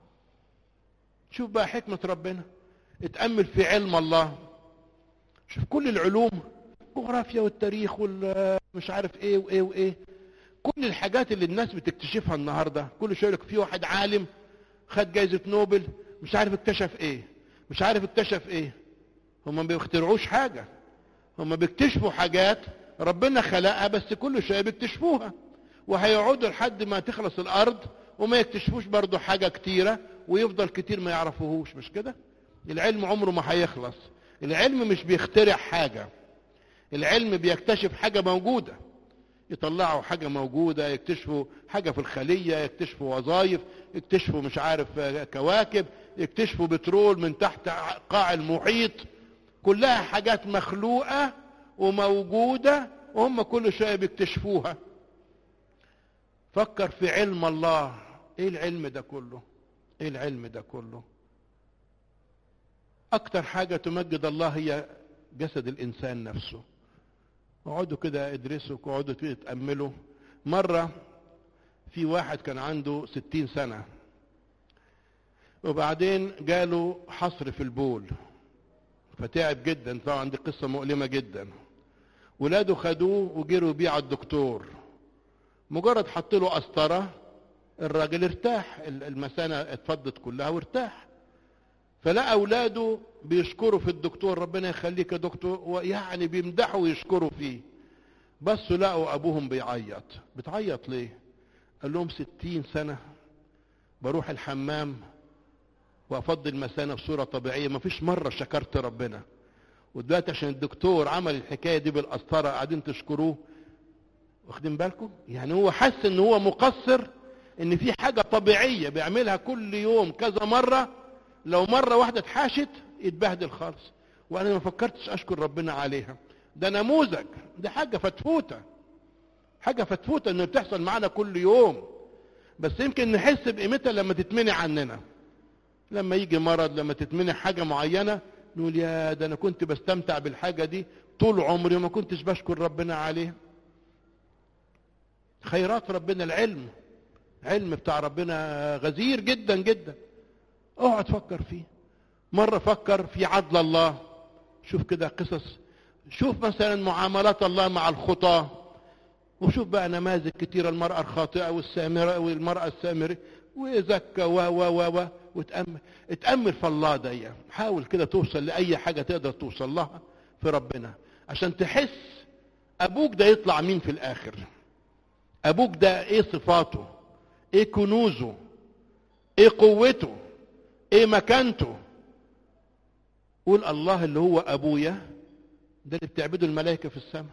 S1: شوف بقى حكمة ربنا اتأمل في علم الله شوف كل العلوم الجغرافيا والتاريخ والمش عارف ايه وايه وايه كل الحاجات اللي الناس بتكتشفها النهارده كل شويه لك في واحد عالم خد جايزه نوبل مش عارف اكتشف ايه مش عارف اكتشف ايه هم ما بيخترعوش حاجه هم بيكتشفوا حاجات ربنا خلقها بس كل شويه بيكتشفوها وهيقعدوا لحد ما تخلص الارض وما يكتشفوش برضو حاجه كتيره ويفضل كتير ما يعرفوهوش مش كده العلم عمره ما هيخلص العلم مش بيخترع حاجه العلم بيكتشف حاجة موجودة يطلعوا حاجة موجودة يكتشفوا حاجة في الخلية يكتشفوا وظائف يكتشفوا مش عارف كواكب يكتشفوا بترول من تحت قاع المحيط كلها حاجات مخلوقة وموجودة وهم كل شوية بيكتشفوها فكر في علم الله ايه العلم ده كله ايه العلم ده كله اكتر حاجة تمجد الله هي جسد الانسان نفسه اقعدوا كده ادرسوا اقعدوا كده تأملوا مرة في واحد كان عنده ستين سنة وبعدين جاله حصر في البول فتعب جدا طبعا دي قصة مؤلمة جدا ولاده خدوه وجروا بيه على الدكتور مجرد حط له قسطرة الراجل ارتاح المثانة اتفضت كلها وارتاح فلقى اولاده بيشكروا في الدكتور ربنا يخليك يا دكتور ويعني بيمدحوا ويشكروا فيه بس لقوا ابوهم بيعيط بتعيط ليه قال لهم ستين سنة بروح الحمام وافضي المثانة بصورة طبيعية مفيش مرة شكرت ربنا ودلوقتي عشان الدكتور عمل الحكاية دي بالقسطرة قاعدين تشكروه واخدين بالكم يعني هو حس ان هو مقصر ان في حاجة طبيعية بيعملها كل يوم كذا مرة لو مرة واحدة اتحاشت يتبهدل خالص وانا ما فكرتش اشكر ربنا عليها ده نموذج ده حاجة فتفوتة حاجة فتفوتة انه بتحصل معانا كل يوم بس يمكن نحس بقيمتها لما تتمنع عننا لما يجي مرض لما تتمنع حاجة معينة نقول يا ده انا كنت بستمتع بالحاجة دي طول عمري وما كنتش بشكر ربنا عليها خيرات ربنا العلم علم بتاع ربنا غزير جدا جدا اقعد فكر فيه مرة فكر في عدل الله شوف كده قصص شوف مثلا معاملات الله مع الخطاة وشوف بقى نماذج كتيرة المرأة الخاطئة والسامرة والمرأة السامرة وزكى و و و و وتأمل اتأمل في الله دي حاول كده توصل لأي حاجة تقدر توصل لها في ربنا عشان تحس أبوك ده يطلع مين في الآخر أبوك ده إيه صفاته إيه كنوزه إيه قوته إيه مكانته قول الله اللي هو أبويا ده اللي بتعبده الملائكة في السماء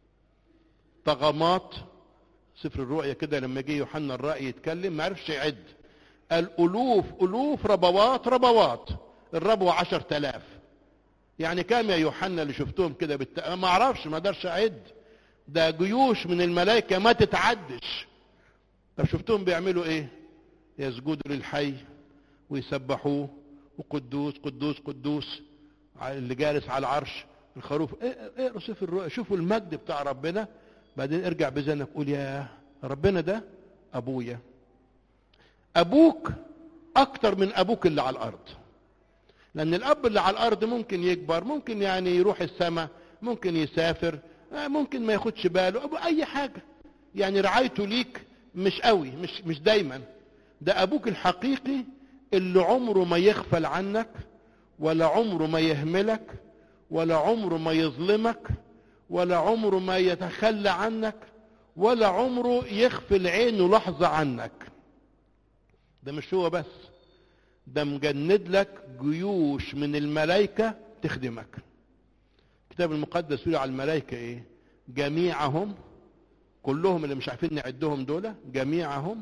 S1: طغمات سفر الرؤيا كده لما جه يوحنا الرأي يتكلم ما عرفش يعد قال ألوف ألوف ربوات ربوات الربوة عشر تلاف يعني كام يا يوحنا اللي شفتهم كده بالت... ما اعرفش ما اقدرش اعد ده جيوش من الملائكة ما تتعدش طب شفتهم بيعملوا ايه يسجدوا للحي ويسبحوه وقدوس قدوس قدوس اللي جالس على العرش الخروف اقروا سفر الرؤيا شوفوا المجد بتاع ربنا بعدين ارجع بذهنك قول يا ربنا ده ابويا ابوك اكتر من ابوك اللي على الارض لان الاب اللي على الارض ممكن يكبر ممكن يعني يروح السماء ممكن يسافر ممكن ما ياخدش باله أبو اي حاجة يعني رعايته ليك مش قوي مش مش دايما ده ابوك الحقيقي اللي عمره ما يغفل عنك ولا عمره ما يهملك ولا عمره ما يظلمك ولا عمره ما يتخلى عنك ولا عمره يغفل عينه لحظة عنك ده مش هو بس ده مجند لك جيوش من الملائكة تخدمك الكتاب المقدس يقول على الملائكة ايه جميعهم كلهم اللي مش عارفين نعدهم دول جميعهم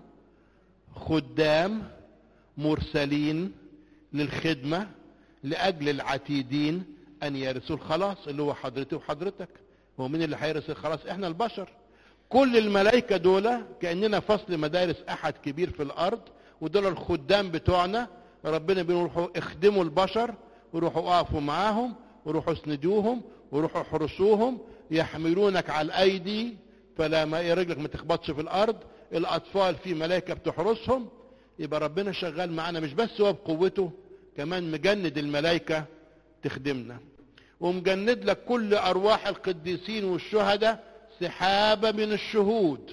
S1: خدام مرسلين للخدمة لأجل العتيدين أن يرثوا الخلاص اللي هو حضرتي وحضرتك هو مين اللي هيرث الخلاص احنا البشر كل الملائكة دول كأننا فصل مدارس أحد كبير في الأرض ودول الخدام بتوعنا ربنا بيروحوا اخدموا البشر وروحوا اقفوا معاهم وروحوا اسندوهم وروحوا احرسوهم يحملونك على الايدي فلا ما رجلك ما تخبطش في الارض الاطفال في ملائكه بتحرسهم يبقى ربنا شغال معانا مش بس هو بقوته كمان مجند الملائكه تخدمنا ومجند لك كل ارواح القديسين والشهداء سحابه من الشهود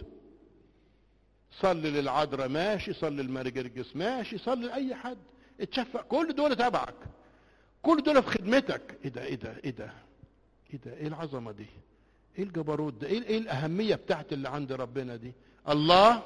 S1: صلي للعذراء ماشي صلي للمرجرجس ماشي صلي لاي حد اتشفع كل دول تبعك كل دول في خدمتك ايه ده ايه ده ايه ده ايه ده ايه العظمه دي ايه الجبروت ده ايه, إيه الاهميه بتاعت اللي عند ربنا دي الله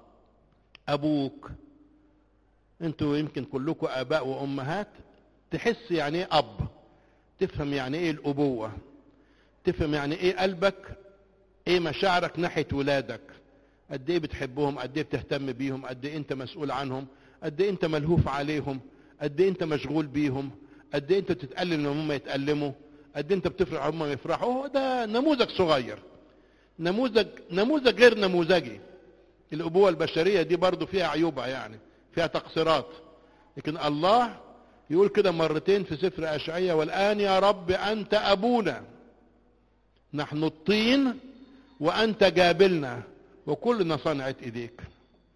S1: ابوك انتوا يمكن كلكم اباء وامهات تحس يعني ايه اب تفهم يعني ايه الابوه تفهم يعني ايه قلبك ايه مشاعرك ناحيه ولادك قد ايه بتحبهم قد ايه بتهتم بيهم قد ايه انت مسؤول عنهم قد ايه انت ملهوف عليهم قد ايه انت مشغول بيهم قد ايه انت بتتألم لما هم يتألموا قد ايه انت بتفرح هم يفرحوا هو ده نموذج صغير نموذج نموذج غير نموذجي الابوه البشريه دي برضو فيها عيوبها يعني فيها تقصيرات لكن الله يقول كده مرتين في سفر اشعياء والان يا رب انت ابونا نحن الطين وانت جابلنا وكلنا صنعت ايديك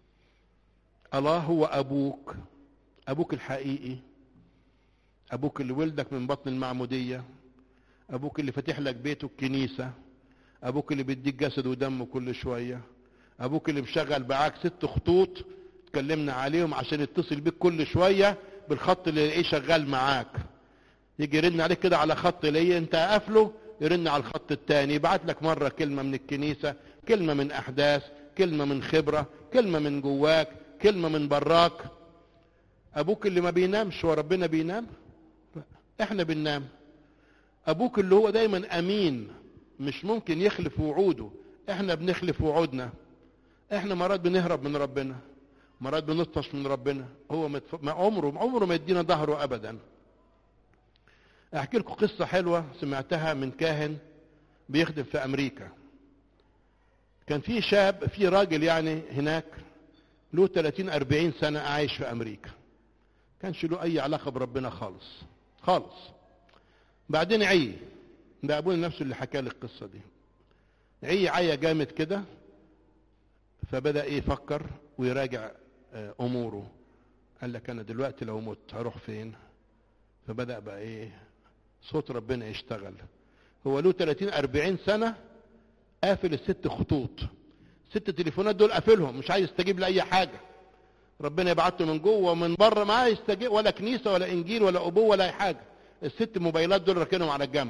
S1: الله هو ابوك ابوك الحقيقي ابوك اللي ولدك من بطن المعمودية ابوك اللي فاتح لك بيته الكنيسة ابوك اللي بيديك جسد ودمه كل شوية ابوك اللي مشغل معاك ست خطوط اتكلمنا عليهم عشان يتصل بيك كل شوية بالخط اللي ايه شغال معاك يجي يرن عليك كده على خط ليا انت قافله يرن على الخط التاني يبعت لك مرة كلمة من الكنيسة كلمة من احداث كلمة من خبرة كلمة من جواك كلمة من براك ابوك اللي ما بينامش هو ربنا بينام لا. احنا بننام ابوك اللي هو دايما امين مش ممكن يخلف وعوده احنا بنخلف وعودنا احنا مرات بنهرب من ربنا مرات بنطفش من ربنا هو متف... ما عمره عمره ما يدينا ظهره ابدا احكي لكم قصه حلوه سمعتها من كاهن بيخدم في امريكا كان في شاب في راجل يعني هناك له 30 40 سنه عايش في امريكا كانش له اي علاقه بربنا خالص خالص بعدين عي ده ابونا نفسه اللي حكى لي القصه دي عي عيا جامد كده فبدا ايه يفكر ويراجع اموره قال لك انا دلوقتي لو مت هروح فين فبدا بقى ايه صوت ربنا يشتغل هو له 30 40 سنه قافل الست خطوط ست تليفونات دول قافلهم مش عايز يستجيب لاي حاجه ربنا يبعته من جوه ومن بره ما عايز يستجيب ولا كنيسه ولا انجيل ولا ابوه ولا اي حاجه الست موبايلات دول راكنهم على الجنب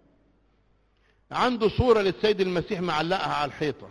S1: عنده صوره للسيد المسيح معلقها على الحيطه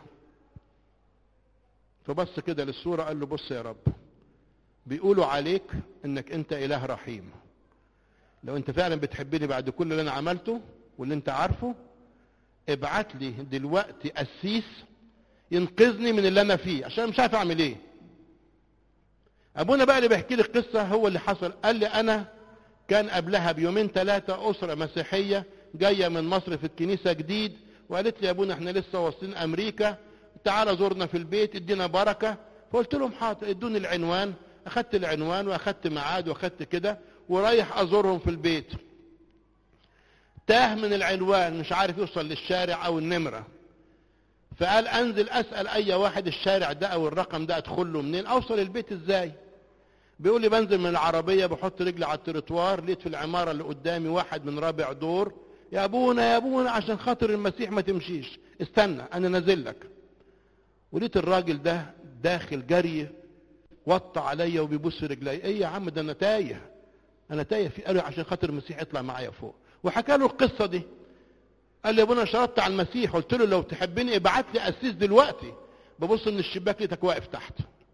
S1: فبص كده للصوره قال له بص يا رب بيقولوا عليك انك انت اله رحيم لو انت فعلا بتحبني بعد كل اللي انا عملته واللي انت عارفه ابعت لي دلوقتي قسيس ينقذني من اللي انا فيه عشان مش عارف اعمل ايه ابونا بقى اللي بيحكي لي القصه هو اللي حصل قال لي انا كان قبلها بيومين ثلاثه اسره مسيحيه جايه من مصر في الكنيسه جديد وقالت لي يا ابونا احنا لسه واصلين امريكا تعالى زورنا في البيت ادينا بركه فقلت لهم حاضر ادوني العنوان اخدت العنوان واخدت ميعاد واخدت كده ورايح ازورهم في البيت تاه من العنوان مش عارف يوصل للشارع او النمره فقال انزل اسال اي واحد الشارع ده او الرقم ده ادخل له منين اوصل البيت ازاي بيقول لي بنزل من العربيه بحط رجلي على التريتوار لقيت في العماره اللي قدامي واحد من رابع دور يا ابونا يا ابونا عشان خاطر المسيح ما تمشيش استنى انا نازل لك ولقيت الراجل ده داخل جري وطى عليا وبيبص رجلي ايه يا عم ده انا تايه انا تايه في قالوا عشان خاطر المسيح يطلع معايا فوق وحكى له القصه دي قال لي يا ابونا شرطت على المسيح قلت له لو تحبني ابعت لي قسيس دلوقتي ببص من الشباك لقيتك واقف تحت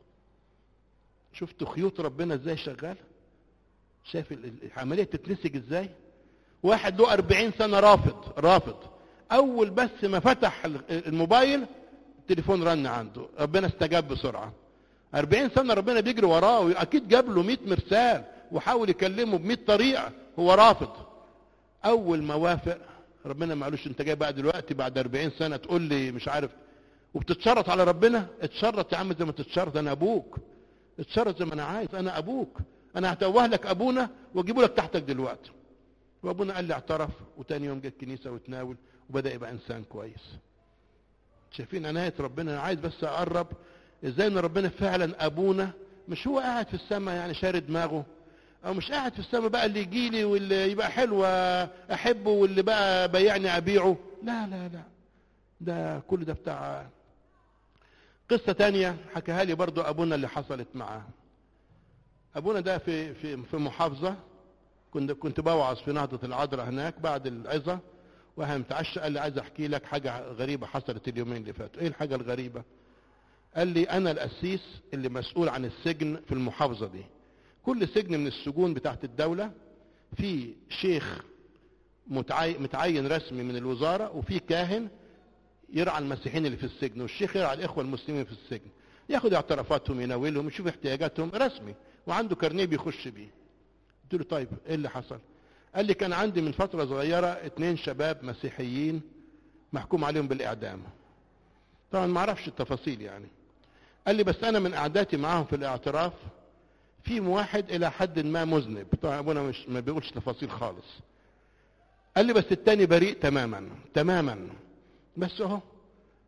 S1: شفتوا خيوط ربنا ازاي شغال شايف العمليه تتنسج ازاي واحد له 40 سنه رافض رافض اول بس ما فتح الموبايل التليفون رن عنده ربنا استجاب بسرعه 40 سنه ربنا بيجري وراه واكيد جاب له 100 مرسال وحاول يكلمه ب 100 طريقه هو رافض اول ما وافق ربنا ما قالوش انت جاي بقى دلوقتي بعد 40 سنه تقول لي مش عارف وبتتشرط على ربنا اتشرط يا عم زي ما تتشرط انا ابوك اتشرط زي ما انا عايز انا ابوك انا هتوه لك ابونا واجيبه لك تحتك دلوقتي وابونا قال لي اعترف وتاني يوم جه الكنيسه وتناول وبدا يبقى انسان كويس شايفين عنايه ربنا انا عايز بس اقرب ازاي ان ربنا فعلا ابونا مش هو قاعد في السماء يعني شارد دماغه او مش قاعد في السماء بقى اللي يجي لي واللي يبقى حلو احبه واللي بقى بيعني ابيعه لا لا لا ده كل ده بتاع قصة تانية حكاها لي برضو ابونا اللي حصلت معاه ابونا ده في في في محافظة كنت كنت بوعظ في نهضة العذراء هناك بعد العظة واحد متعشى قال لي عايز احكي لك حاجة غريبة حصلت اليومين اللي فاتوا ايه الحاجة الغريبة قال لي انا القسيس اللي مسؤول عن السجن في المحافظة دي كل سجن من السجون بتاعت الدولة في شيخ متعين, متعين رسمي من الوزارة وفي كاهن يرعى المسيحيين اللي في السجن والشيخ يرعى الإخوة المسلمين في السجن ياخد اعترافاتهم يناولهم يشوف احتياجاتهم رسمي وعنده كارنيه بيخش بيه قلت له طيب ايه اللي حصل قال لي كان عندي من فترة صغيرة اتنين شباب مسيحيين محكوم عليهم بالإعدام طبعا ما اعرفش التفاصيل يعني قال لي بس انا من قعداتي معاهم في الاعتراف في واحد الى حد ما مذنب طبعا ابونا مش ما بيقولش تفاصيل خالص قال لي بس التاني بريء تماما تماما بس اهو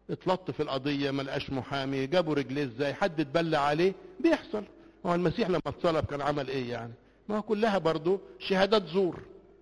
S1: اتلط في القضية ما لقاش محامي جابوا رجليه ازاي حد اتبلى عليه بيحصل هو المسيح لما اتصلب كان عمل ايه يعني ما هو كلها برضو شهادات زور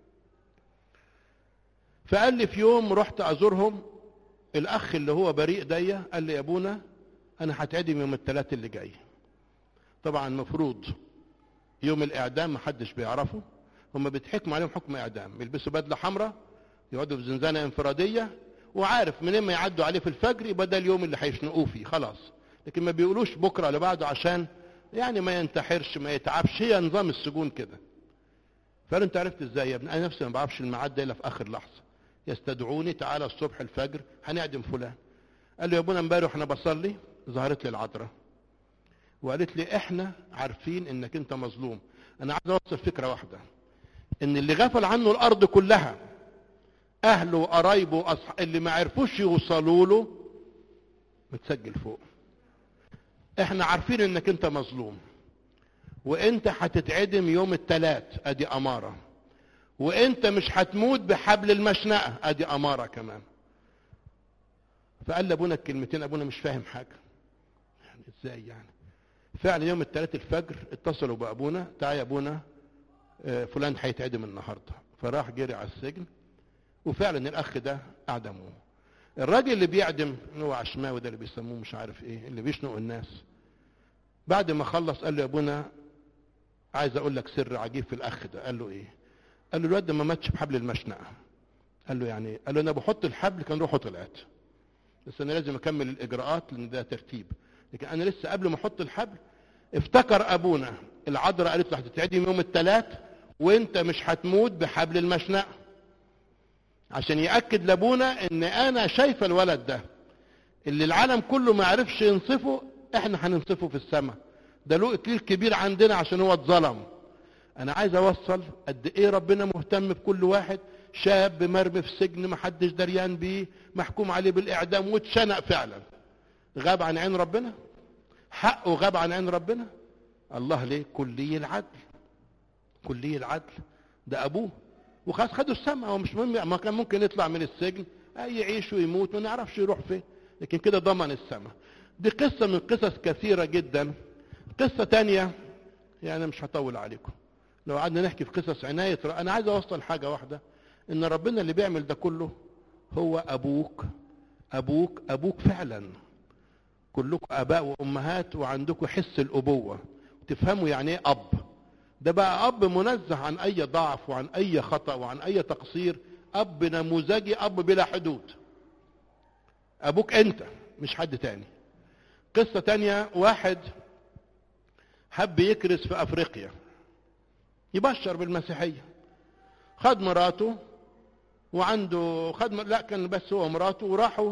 S1: فقال لي في يوم رحت ازورهم الاخ اللي هو بريء ديا قال لي يا ابونا انا هتعدم يوم الثلاث اللي جاي طبعا المفروض يوم الاعدام محدش بيعرفه هم بيتحكموا عليهم حكم اعدام بيلبسوا بدله حمراء يقعدوا في زنزانه انفراديه وعارف منين ما يعدوا عليه في الفجر يبقى ده اليوم اللي هيشنقوه فيه خلاص لكن ما بيقولوش بكره ولا بعده عشان يعني ما ينتحرش ما يتعبش هي نظام السجون كده فقال انت عرفت ازاي يا ابني انا نفسي ما بعرفش الميعاد ده الا في اخر لحظه يستدعوني تعالى الصبح الفجر هنعدم فلان قال له يا ابونا امبارح انا بصلي ظهرت لي العذراء وقالت لي احنا عارفين انك انت مظلوم انا عايز اوصل فكره واحده ان اللي غفل عنه الارض كلها اهله وقرايبه وأصح... اللي ما عرفوش يوصلوا له متسجل فوق احنا عارفين انك انت مظلوم وانت هتتعدم يوم الثلاث ادي اماره وانت مش هتموت بحبل المشنقه ادي اماره كمان فقال لابونا الكلمتين ابونا مش فاهم حاجه يعني ازاي يعني فعلا يوم الثلاث الفجر اتصلوا بابونا تعالى يا ابونا فلان هيتعدم النهارده فراح جري على السجن وفعلا الاخ ده اعدموه الراجل اللي بيعدم هو عشماوي ده اللي بيسموه مش عارف ايه اللي بيشنق الناس بعد ما خلص قال له يا ابونا عايز اقول لك سر عجيب في الاخ ده قال له ايه قال له الواد ده ما ماتش بحبل المشنقه قال له يعني قال له انا بحط الحبل كان روحه طلعت بس انا لازم اكمل الاجراءات لان ده ترتيب لكن انا لسه قبل ما احط الحبل افتكر ابونا العذراء قالت له هتتعدم يوم الثلاث وانت مش هتموت بحبل المشنقه عشان ياكد لابونا ان انا شايفه الولد ده اللي العالم كله ما عرفش ينصفه احنا هننصفه في السماء ده له اكليل كبير عندنا عشان هو اتظلم انا عايز اوصل قد ايه ربنا مهتم بكل واحد شاب مرمي في سجن ما حدش دريان بيه محكوم عليه بالاعدام واتشنق فعلا غاب عن عين ربنا حقه غاب عن عين ربنا الله ليه كلي العدل كلي العدل ده ابوه وخلاص خدوا السماء هو مش مهم ما كان ممكن يطلع من السجن يعيش ويموت ما نعرفش يروح فين لكن كده ضمن السماء دي قصة من قصص كثيرة جدا قصة تانية يعني مش هطول عليكم لو قعدنا نحكي في قصص عناية أنا عايز أوصل حاجة واحدة إن ربنا اللي بيعمل ده كله هو أبوك أبوك أبوك فعلا كلكم آباء وأمهات وعندكم حس الأبوة تفهموا يعني إيه أب ده بقى أب منزه عن أي ضعف وعن أي خطأ وعن أي تقصير أب نموذجي أب بلا حدود أبوك أنت مش حد تاني قصة تانية واحد حب يكرس في أفريقيا يبشر بالمسيحية خد مراته وعنده خد لا كان بس هو مراته وراحوا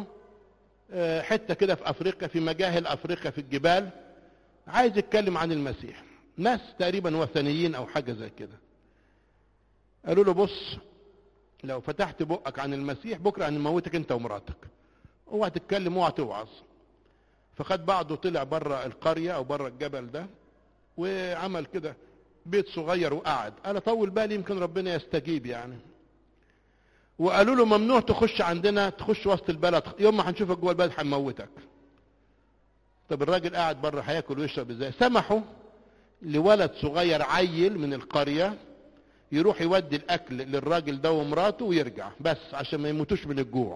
S1: حتة كده في أفريقيا في مجاهل أفريقيا في الجبال عايز يتكلم عن المسيح ناس تقريبا وثنيين أو حاجة زي كده قالوا له بص لو فتحت بقك عن المسيح بكرة هنموتك أنت ومراتك اوعى تتكلم اوعى توعظ فخد بعضه طلع بره القرية أو بره الجبل ده وعمل كده بيت صغير وقعد قال طول بالي يمكن ربنا يستجيب يعني وقالوا له ممنوع تخش عندنا تخش وسط البلد يوم ما هنشوفك جوه البلد هنموتك طب الراجل قاعد بره هياكل ويشرب ازاي سمحوا لولد صغير عيل من القرية يروح يودي الاكل للراجل ده ومراته ويرجع بس عشان ما يموتوش من الجوع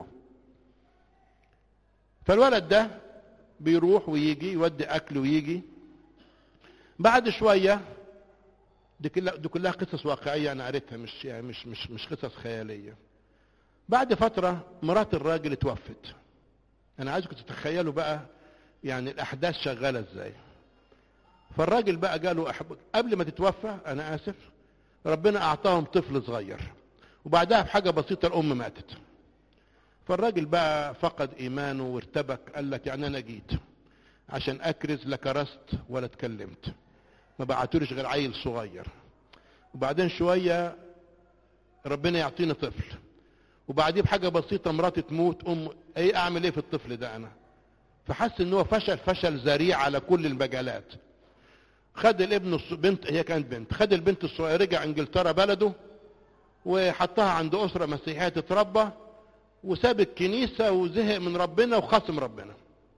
S1: فالولد ده بيروح ويجي يودي اكل ويجي بعد شويه دي كلها دي كلها قصص واقعيه انا قريتها مش يعني مش مش مش قصص خياليه بعد فتره مرات الراجل اتوفت انا عايزكم تتخيلوا بقى يعني الاحداث شغاله ازاي فالراجل بقى جاله أحب... قبل ما تتوفى انا اسف ربنا اعطاهم طفل صغير وبعدها بحاجه بسيطه الام ماتت فالراجل بقى فقد ايمانه وارتبك قال لك يعني انا جيت عشان اكرز لا كرست ولا اتكلمت ما بعتوليش غير عيل صغير وبعدين شويه ربنا يعطيني طفل وبعديه بحاجه بسيطه مراتي تموت ام ايه اعمل ايه في الطفل ده انا فحس ان هو فشل فشل ذريع على كل المجالات خد الابن الص... بنت هي كانت بنت خد البنت الصغيره رجع انجلترا بلده وحطها عند اسره مسيحيه تتربى وساب الكنيسة وزهق من ربنا وخاصم ربنا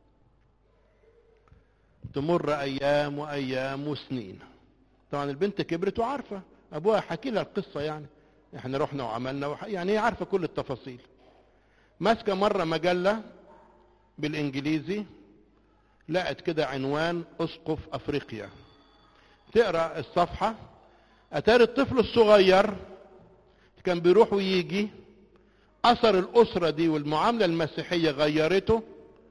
S1: تمر ايام وايام وسنين طبعا البنت كبرت وعارفة ابوها حكي لها القصة يعني احنا رحنا وعملنا وح... يعني هي عارفة كل التفاصيل ماسكة مرة مجلة بالانجليزي لقت كده عنوان اسقف افريقيا تقرا الصفحة اتاري الطفل الصغير كان بيروح ويجي اثر الاسرة دي والمعاملة المسيحية غيرته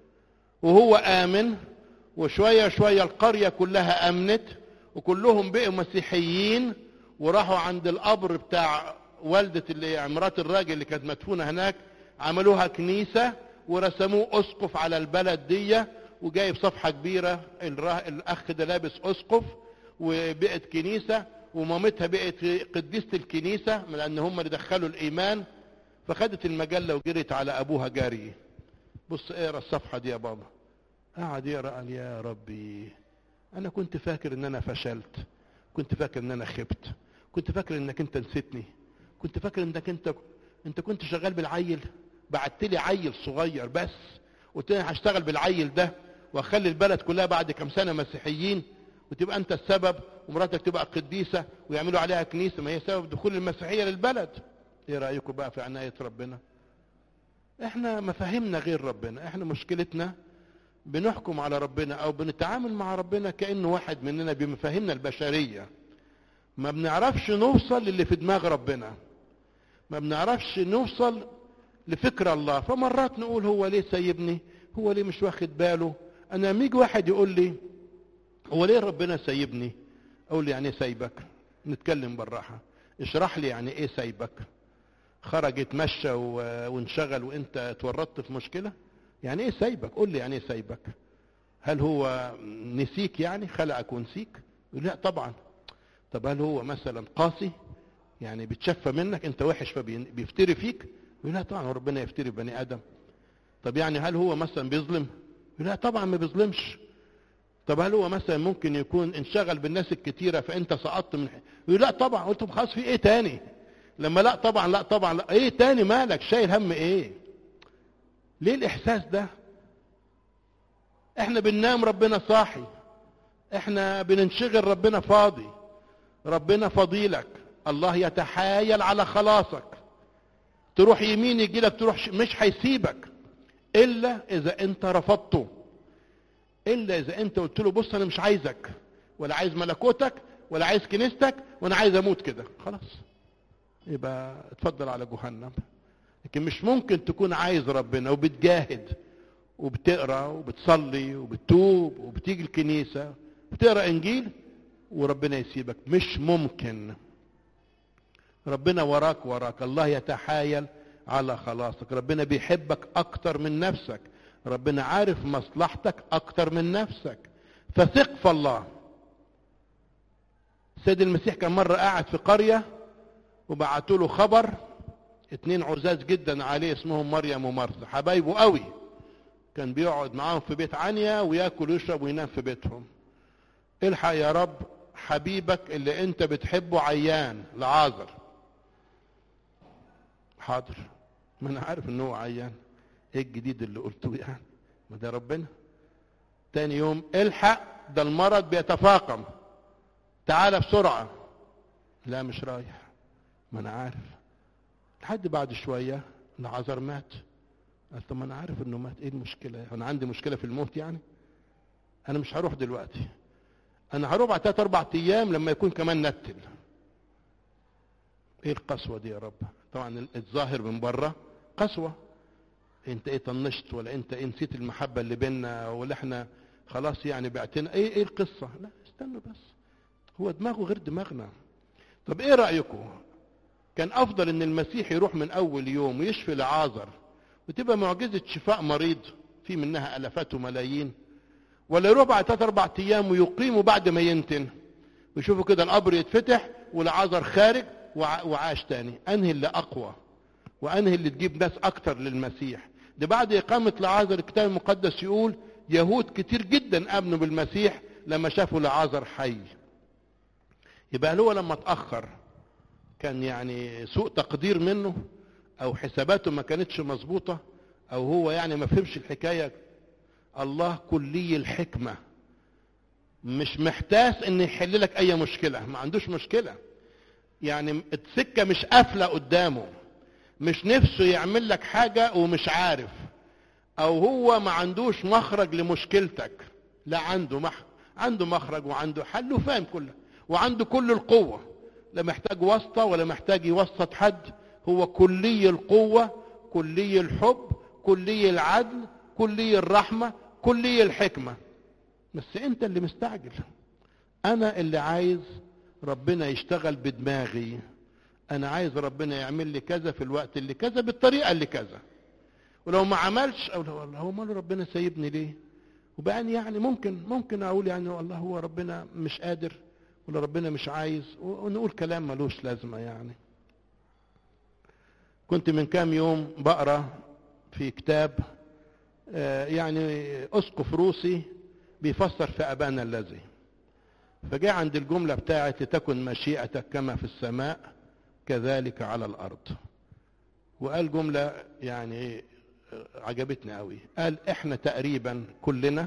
S1: وهو امن وشوية شوية القرية كلها امنت وكلهم بقوا مسيحيين وراحوا عند القبر بتاع والدة اللي مرات الراجل اللي كانت مدفونة هناك عملوها كنيسة ورسموه اسقف على البلد دي وجايب صفحة كبيرة الاخ ده لابس اسقف وبقت كنيسة ومامتها بقت قديسة الكنيسة لان هم اللي دخلوا الايمان فخدت المجلة وجريت على ابوها جاري بص اقرا الصفحة دي يا بابا قعد يقرا قال يا ربي انا كنت فاكر ان انا فشلت كنت فاكر ان انا خبت كنت فاكر انك انت نسيتني كنت فاكر انك انت انت كنت شغال بالعيل بعت لي عيل صغير بس قلت لي هشتغل بالعيل ده واخلي البلد كلها بعد كام سنه مسيحيين وتبقى انت السبب ومراتك تبقى قديسه ويعملوا عليها كنيسه ما هي سبب دخول المسيحيه للبلد ايه رايكم بقى في عنايه ربنا احنا مفاهيمنا غير ربنا احنا مشكلتنا بنحكم على ربنا او بنتعامل مع ربنا كانه واحد مننا بمفاهيمنا البشريه ما بنعرفش نوصل للي في دماغ ربنا ما بنعرفش نوصل لفكر الله فمرات نقول هو ليه سايبني هو ليه مش واخد باله انا لما يجي واحد يقول لي هو ليه ربنا سايبني اقول له يعني ايه سايبك نتكلم بالراحه اشرح لي يعني ايه سايبك خرج يتمشى وانشغل وانت اتورطت في مشكله يعني ايه سايبك قول لي يعني ايه سايبك هل هو نسيك يعني خلقك ونسيك يقول لا طبعا طب هل هو مثلا قاسي يعني بيتشفى منك انت وحش فبيفتري فيك يقول لا طبعا ربنا يفتري بني ادم طب يعني هل هو مثلا بيظلم يقول لا طبعا ما بيظلمش طب هل هو مثلا ممكن يكون انشغل بالناس الكتيرة فانت سقطت من يقول لا طبعا قلت له خلاص في ايه تاني لما لا طبعا لا طبعا لا ايه تاني مالك شايل هم ايه ليه الاحساس ده احنا بننام ربنا صاحي احنا بننشغل ربنا فاضي ربنا فضيلك الله يتحايل على خلاصك تروح يمين يجي لك تروح مش هيسيبك الا اذا انت رفضته الا اذا انت قلت له بص انا مش عايزك ولا عايز ملكوتك ولا عايز كنيستك وانا عايز اموت كده خلاص يبقى اتفضل على جهنم لكن مش ممكن تكون عايز ربنا وبتجاهد وبتقرا وبتصلي وبتتوب وبتيجي الكنيسه بتقرا انجيل وربنا يسيبك مش ممكن ربنا وراك وراك الله يتحايل على خلاصك ربنا بيحبك اكتر من نفسك ربنا عارف مصلحتك اكتر من نفسك فثق في الله سيد المسيح كان مرة قاعد في قرية وبعتوا له خبر اتنين عزاز جدا عليه اسمهم مريم ومرثا حبايبه قوي كان بيقعد معاهم في بيت عنيا وياكل ويشرب وينام في بيتهم الحق يا رب حبيبك اللي انت بتحبه عيان لعازر حاضر ما انا عارف ان هو عيان ايه الجديد اللي قلته يعني ما ده ربنا تاني يوم الحق ده المرض بيتفاقم تعالى بسرعة لا مش رايح ما انا عارف لحد بعد شوية العذر مات قال طب ما انا عارف انه مات ايه المشكلة انا عندي مشكلة في الموت يعني انا مش هروح دلوقتي انا هروح بعد ثلاث اربع ايام لما يكون كمان نتل ايه القسوة دي يا رب طبعا الظاهر من بره قسوة انت ايه طنشت ولا انت ايه نسيت المحبة اللي بيننا ولا احنا خلاص يعني بعتنا ايه ايه القصة لا استنوا بس هو دماغه غير دماغنا طب ايه رأيكم كان افضل ان المسيح يروح من اول يوم ويشفي لعازر وتبقى معجزة شفاء مريض في منها الافات وملايين ولا يروح بعد ثلاث اربع ايام ويقيموا بعد ما ينتن ويشوفوا كده القبر يتفتح والعازر خارج وعاش تاني انهي اللي اقوى وانهي اللي تجيب ناس اكتر للمسيح ده بعد اقامة لعازر الكتاب المقدس يقول يهود كتير جدا امنوا بالمسيح لما شافوا لعازر حي يبقى هو لما اتأخر كان يعني سوء تقدير منه او حساباته ما كانتش مظبوطة او هو يعني ما فهمش الحكاية الله كلي الحكمة مش محتاس ان يحل لك اي مشكلة ما عندوش مشكلة يعني السكة مش قافلة قدامه مش نفسه يعمل لك حاجة ومش عارف او هو ما عندوش مخرج لمشكلتك لا عنده مخرج عنده مخرج وعنده حل وفاهم كله وعنده كل القوة لا محتاج واسطة ولا محتاج يوسط حد هو كلي القوة كلي الحب كلي العدل كلي الرحمة كلي الحكمة بس انت اللي مستعجل انا اللي عايز ربنا يشتغل بدماغي انا عايز ربنا يعمل لي كذا في الوقت اللي كذا بالطريقة اللي كذا ولو ما عملش او والله هو ماله ربنا سايبني ليه وبقى يعني ممكن ممكن اقول يعني والله هو ربنا مش قادر ولا ربنا مش عايز ونقول كلام ملوش لازمة يعني كنت من كام يوم بقرا في كتاب يعني اسقف روسي بيفسر في ابانا الذي فجاء عند الجمله بتاعت لتكن مشيئتك كما في السماء كذلك على الارض وقال جمله يعني عجبتني قوي قال احنا تقريبا كلنا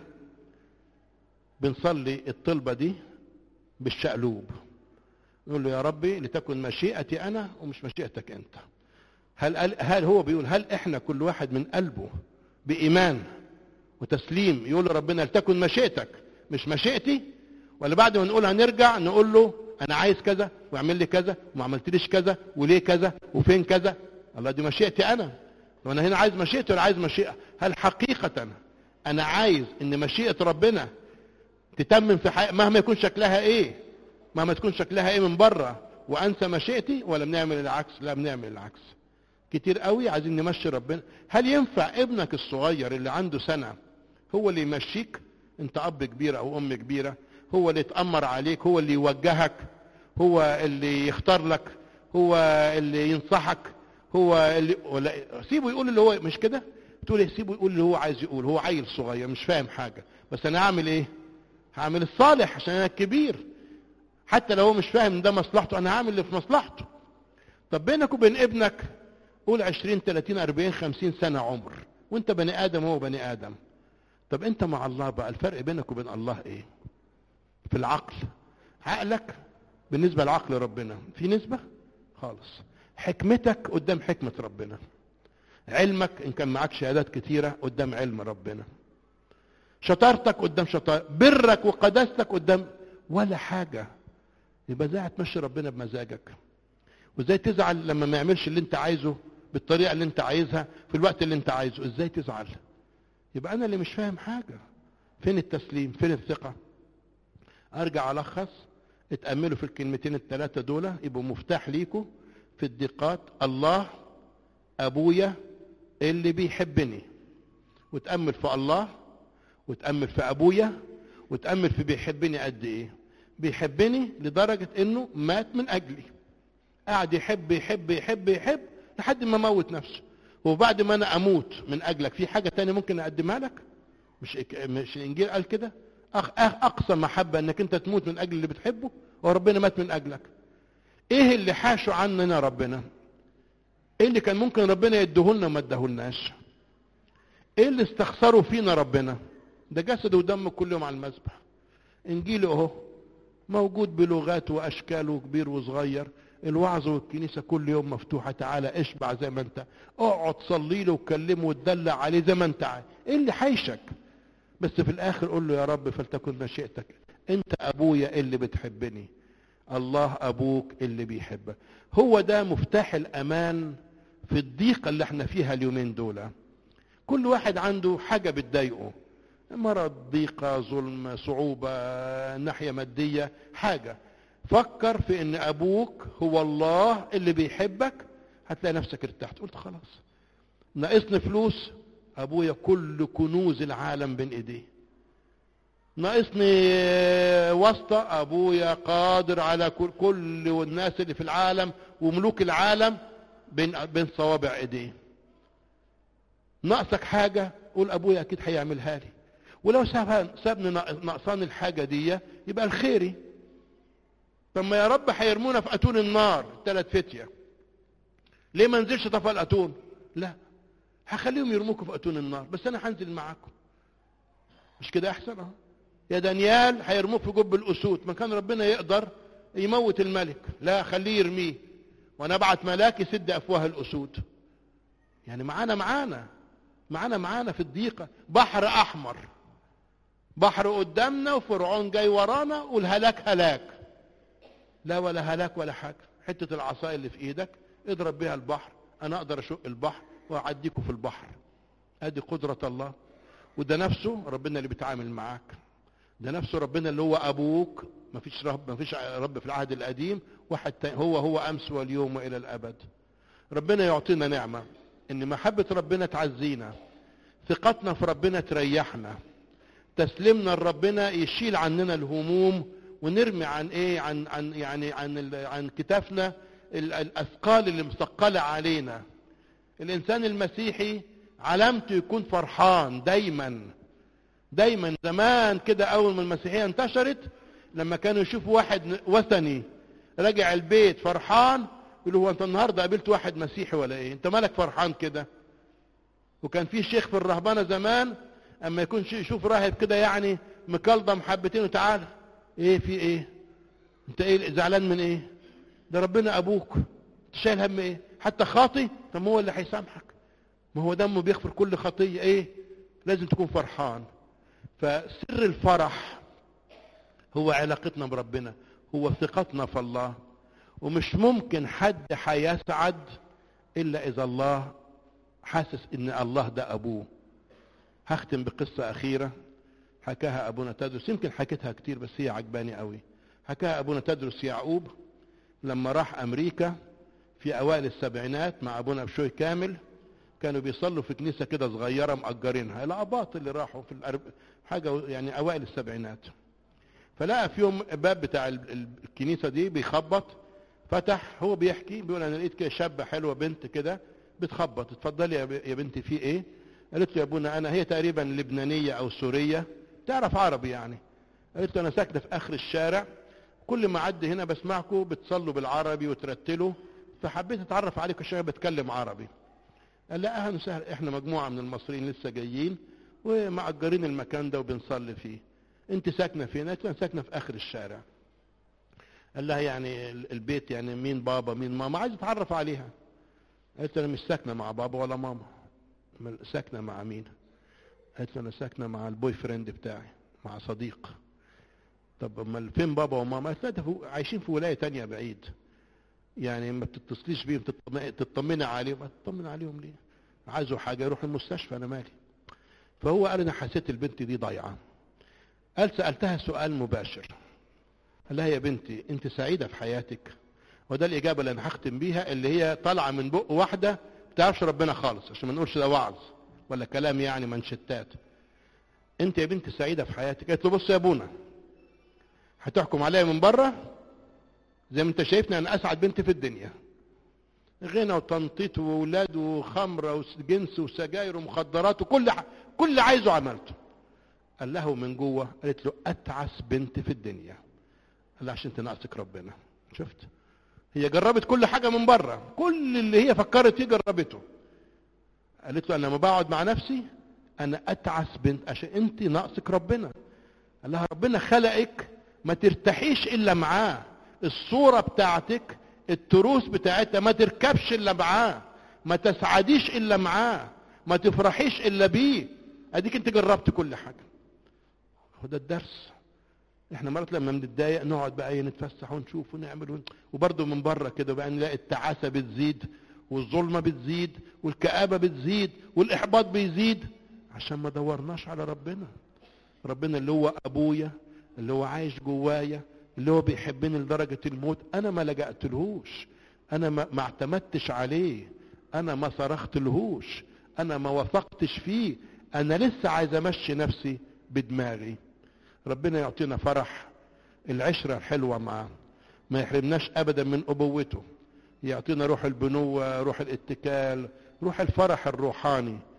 S1: بنصلي الطلبه دي بالشقلوب نقول له يا ربي لتكن مشيئتي انا ومش مشيئتك انت هل قال هل هو بيقول هل احنا كل واحد من قلبه بايمان وتسليم يقول لربنا لتكن مشيئتك مش مشيئتي ولا بعد ما نقول هنرجع نقول له انا عايز كذا واعمل لي كذا وما عملتليش كذا وليه كذا وفين كذا الله دي مشيئتي انا لو انا هنا عايز مشيئتي ولا عايز مشيئه هل حقيقه انا عايز ان مشيئه ربنا تتمم في حياتي مهما يكون شكلها ايه مهما تكون شكلها ايه من بره وانسى مشيئتي ولا بنعمل العكس لا بنعمل العكس كتير قوي عايزين نمشي ربنا هل ينفع ابنك الصغير اللي عنده سنة هو اللي يمشيك انت اب كبير او ام كبيرة هو اللي يتأمر عليك هو اللي يوجهك هو اللي يختار لك هو اللي ينصحك هو اللي ولا سيبه يقول اللي هو مش كده تقول ايه سيبه يقول اللي هو عايز يقول هو عيل صغير مش فاهم حاجة بس انا هعمل ايه هعمل الصالح عشان انا الكبير حتى لو هو مش فاهم ان ده مصلحته انا هعمل اللي في مصلحته طب بينك وبين ابنك قول 20 30 40 50 سنة عمر وانت بني ادم وهو بني ادم طب انت مع الله بقى الفرق بينك وبين الله ايه في العقل عقلك بالنسبة لعقل ربنا في نسبة خالص حكمتك قدام حكمة ربنا علمك ان كان معاك شهادات كتيرة قدام علم ربنا شطارتك قدام شطار برك وقداستك قدام ولا حاجة يبقى ازاي هتمشي ربنا بمزاجك وازاي تزعل لما ما يعملش اللي انت عايزه بالطريقة اللي انت عايزها في الوقت اللي انت عايزه ازاي تزعل يبقى انا اللي مش فاهم حاجة فين التسليم فين الثقة ارجع الخص اتأملوا في الكلمتين الثلاثة دول يبقوا مفتاح ليكوا في الضيقات الله ابويا اللي بيحبني وتأمل في الله وتأمل في ابويا وتأمل في بيحبني قد ايه بيحبني لدرجة انه مات من اجلي قاعد يحب يحب يحب يحب لحد ما موت نفسه وبعد ما انا اموت من اجلك في حاجة تانية ممكن اقدمها لك مش مش الانجيل قال كده أخ اقصى محبة انك انت تموت من اجل اللي بتحبه وربنا مات من اجلك ايه اللي حاشوا عننا ربنا ايه اللي كان ممكن ربنا يديهولنا وما اداهولناش ايه اللي استخسروا فينا ربنا ده جسد ودم كل يوم على المذبح انجيله اهو موجود بلغات واشكال وكبير وصغير الوعظ والكنيسة كل يوم مفتوحة تعالى اشبع زي ما انت اقعد صلي له وكلمه وتدلع عليه زي ما انت عايز ايه اللي حيشك بس في الاخر قول له يا رب فلتكن مشيئتك انت ابويا اللي بتحبني الله ابوك اللي بيحبك هو ده مفتاح الامان في الضيقة اللي احنا فيها اليومين دول كل واحد عنده حاجة بتضايقه مرض ضيقة ظلم صعوبة ناحية مادية حاجة فكر في ان ابوك هو الله اللي بيحبك هتلاقي نفسك ارتحت قلت خلاص ناقصني فلوس ابويا كل كنوز العالم بين ايديه ناقصني واسطة ابويا قادر على كل, كل الناس اللي في العالم وملوك العالم بين بين صوابع ايديه ناقصك حاجة قول ابويا اكيد هيعملها لي ولو سابني نقصان الحاجة دي يبقى الخيري طب ما يا رب هيرمونا في اتون النار ثلاث فتية ليه ما نزلش طفى الاتون لا هخليهم يرموكوا في اتون النار بس انا هنزل معاكم مش كده احسن اهو يا دانيال هيرموه في جب الاسود ما كان ربنا يقدر يموت الملك لا خليه يرميه وانا ابعت ملاك يسد افواه الاسود يعني معانا معانا معانا معانا في الضيقه بحر احمر بحر قدامنا وفرعون جاي ورانا والهلاك هلاك لا ولا هلاك ولا حاجه حته العصايه اللي في ايدك اضرب بيها البحر انا اقدر اشق البحر واعديكوا في البحر ادي قدره الله وده نفسه ربنا اللي بيتعامل معاك ده نفسه ربنا اللي هو ابوك ما فيش رب ما فيش رب في العهد القديم واحد تاني هو هو امس واليوم والى الابد ربنا يعطينا نعمه ان محبه ربنا تعزينا ثقتنا في ربنا تريحنا تسليمنا لربنا يشيل عننا الهموم ونرمي عن ايه عن عن يعني عن عن كتافنا الاثقال اللي مثقله علينا الانسان المسيحي علامته يكون فرحان دايما دايما زمان كده اول ما المسيحيه انتشرت لما كانوا يشوفوا واحد وثني راجع البيت فرحان يقولوا هو انت النهارده قابلت واحد مسيحي ولا ايه انت مالك فرحان كده وكان في شيخ في الرهبنه زمان اما يكون يشوف راهب كده يعني مكلضم حبتين وتعالى ايه في ايه انت ايه زعلان من ايه ده ربنا ابوك انت شايل هم ايه حتى خاطي طب هو اللي هيسامحك ما هو دمه بيغفر كل خطيه ايه لازم تكون فرحان فسر الفرح هو علاقتنا بربنا هو ثقتنا في الله ومش ممكن حد هيسعد الا اذا الله حاسس ان الله ده ابوه هختم بقصة أخيرة حكاها أبونا تدرس يمكن حكيتها كتير بس هي عجباني قوي حكاها أبونا تدرس يعقوب لما راح أمريكا في أوائل السبعينات مع أبونا بشوي كامل كانوا بيصلوا في كنيسة كده صغيرة مأجرينها الأباط اللي راحوا في الأرب... حاجة يعني أوائل السبعينات فلقى في يوم باب بتاع الكنيسة دي بيخبط فتح هو بيحكي بيقول أنا لقيت كده شابة حلوة بنت كده بتخبط اتفضلي يا بنتي في ايه قالت له يا ابونا انا هي تقريبا لبنانيه او سوريه تعرف عربي يعني قالت له انا ساكنه في اخر الشارع كل ما اعدي هنا بسمعكم بتصلوا بالعربي وترتلوا فحبيت اتعرف عليكم عشان بتكلم عربي قال لا اهلا وسهلا احنا مجموعه من المصريين لسه جايين ومأجرين المكان ده وبنصلي فيه انت ساكنه فين قالت له انا ساكنه في اخر الشارع قال لها يعني البيت يعني مين بابا مين ماما عايز اتعرف عليها قالت له انا مش ساكنه مع بابا ولا ماما ساكنه مع مين قالت له انا ساكنه مع البوي فريند بتاعي مع صديق طب امال فين بابا وماما قالت لا ده عايشين في ولايه تانية بعيد يعني ما بتتصليش بيهم تطمني عليهم تطمن عليهم ليه عايزوا حاجه يروح المستشفى انا مالي فهو قال انا حسيت البنت دي ضايعه قال سالتها سؤال مباشر قال لها يا بنتي انت سعيده في حياتك وده الاجابه اللي انا هختم بيها اللي هي طالعه من بق واحده بتعرفش ربنا خالص عشان ما نقولش ده وعظ ولا كلام يعني منشتات انت يا بنت سعيده في حياتك قالت له بص يا ابونا هتحكم عليا من بره زي ما انت شايفني انا اسعد بنت في الدنيا غنى وتنطيط واولاد وخمره وجنس وسجاير ومخدرات وكل ح... كل اللي عايزه عملته قال له من جوه قالت له اتعس بنت في الدنيا قال لها عشان تنقصك ربنا شفت هي جربت كل حاجه من بره كل اللي هي فكرت فيه جربته قالت له انا لما بقعد مع نفسي انا اتعس بنت عشان انت ناقصك ربنا قال لها ربنا خلقك ما ترتاحيش الا معاه الصوره بتاعتك التروس بتاعتها ما تركبش الا معاه ما تسعديش الا معاه ما تفرحيش الا بيه اديك انت جربت كل حاجه هو ده الدرس احنا مرات لما بنتضايق نقعد بقى ايه نتفسح ونشوف ونعمل ون... وبرضه من بره كده بقى نلاقي التعاسه بتزيد والظلمه بتزيد والكآبه بتزيد والاحباط بيزيد عشان ما دورناش على ربنا ربنا اللي هو ابويا اللي هو عايش جوايا اللي هو بيحبني لدرجه الموت انا ما لجأتلهوش انا ما, ما اعتمدتش عليه انا ما صرختلهوش انا ما وثقتش فيه انا لسه عايز امشي نفسي بدماغي ربنا يعطينا فرح العشرة الحلوة معاه ما يحرمناش ابدا من ابوته يعطينا روح البنوة روح الاتكال روح الفرح الروحاني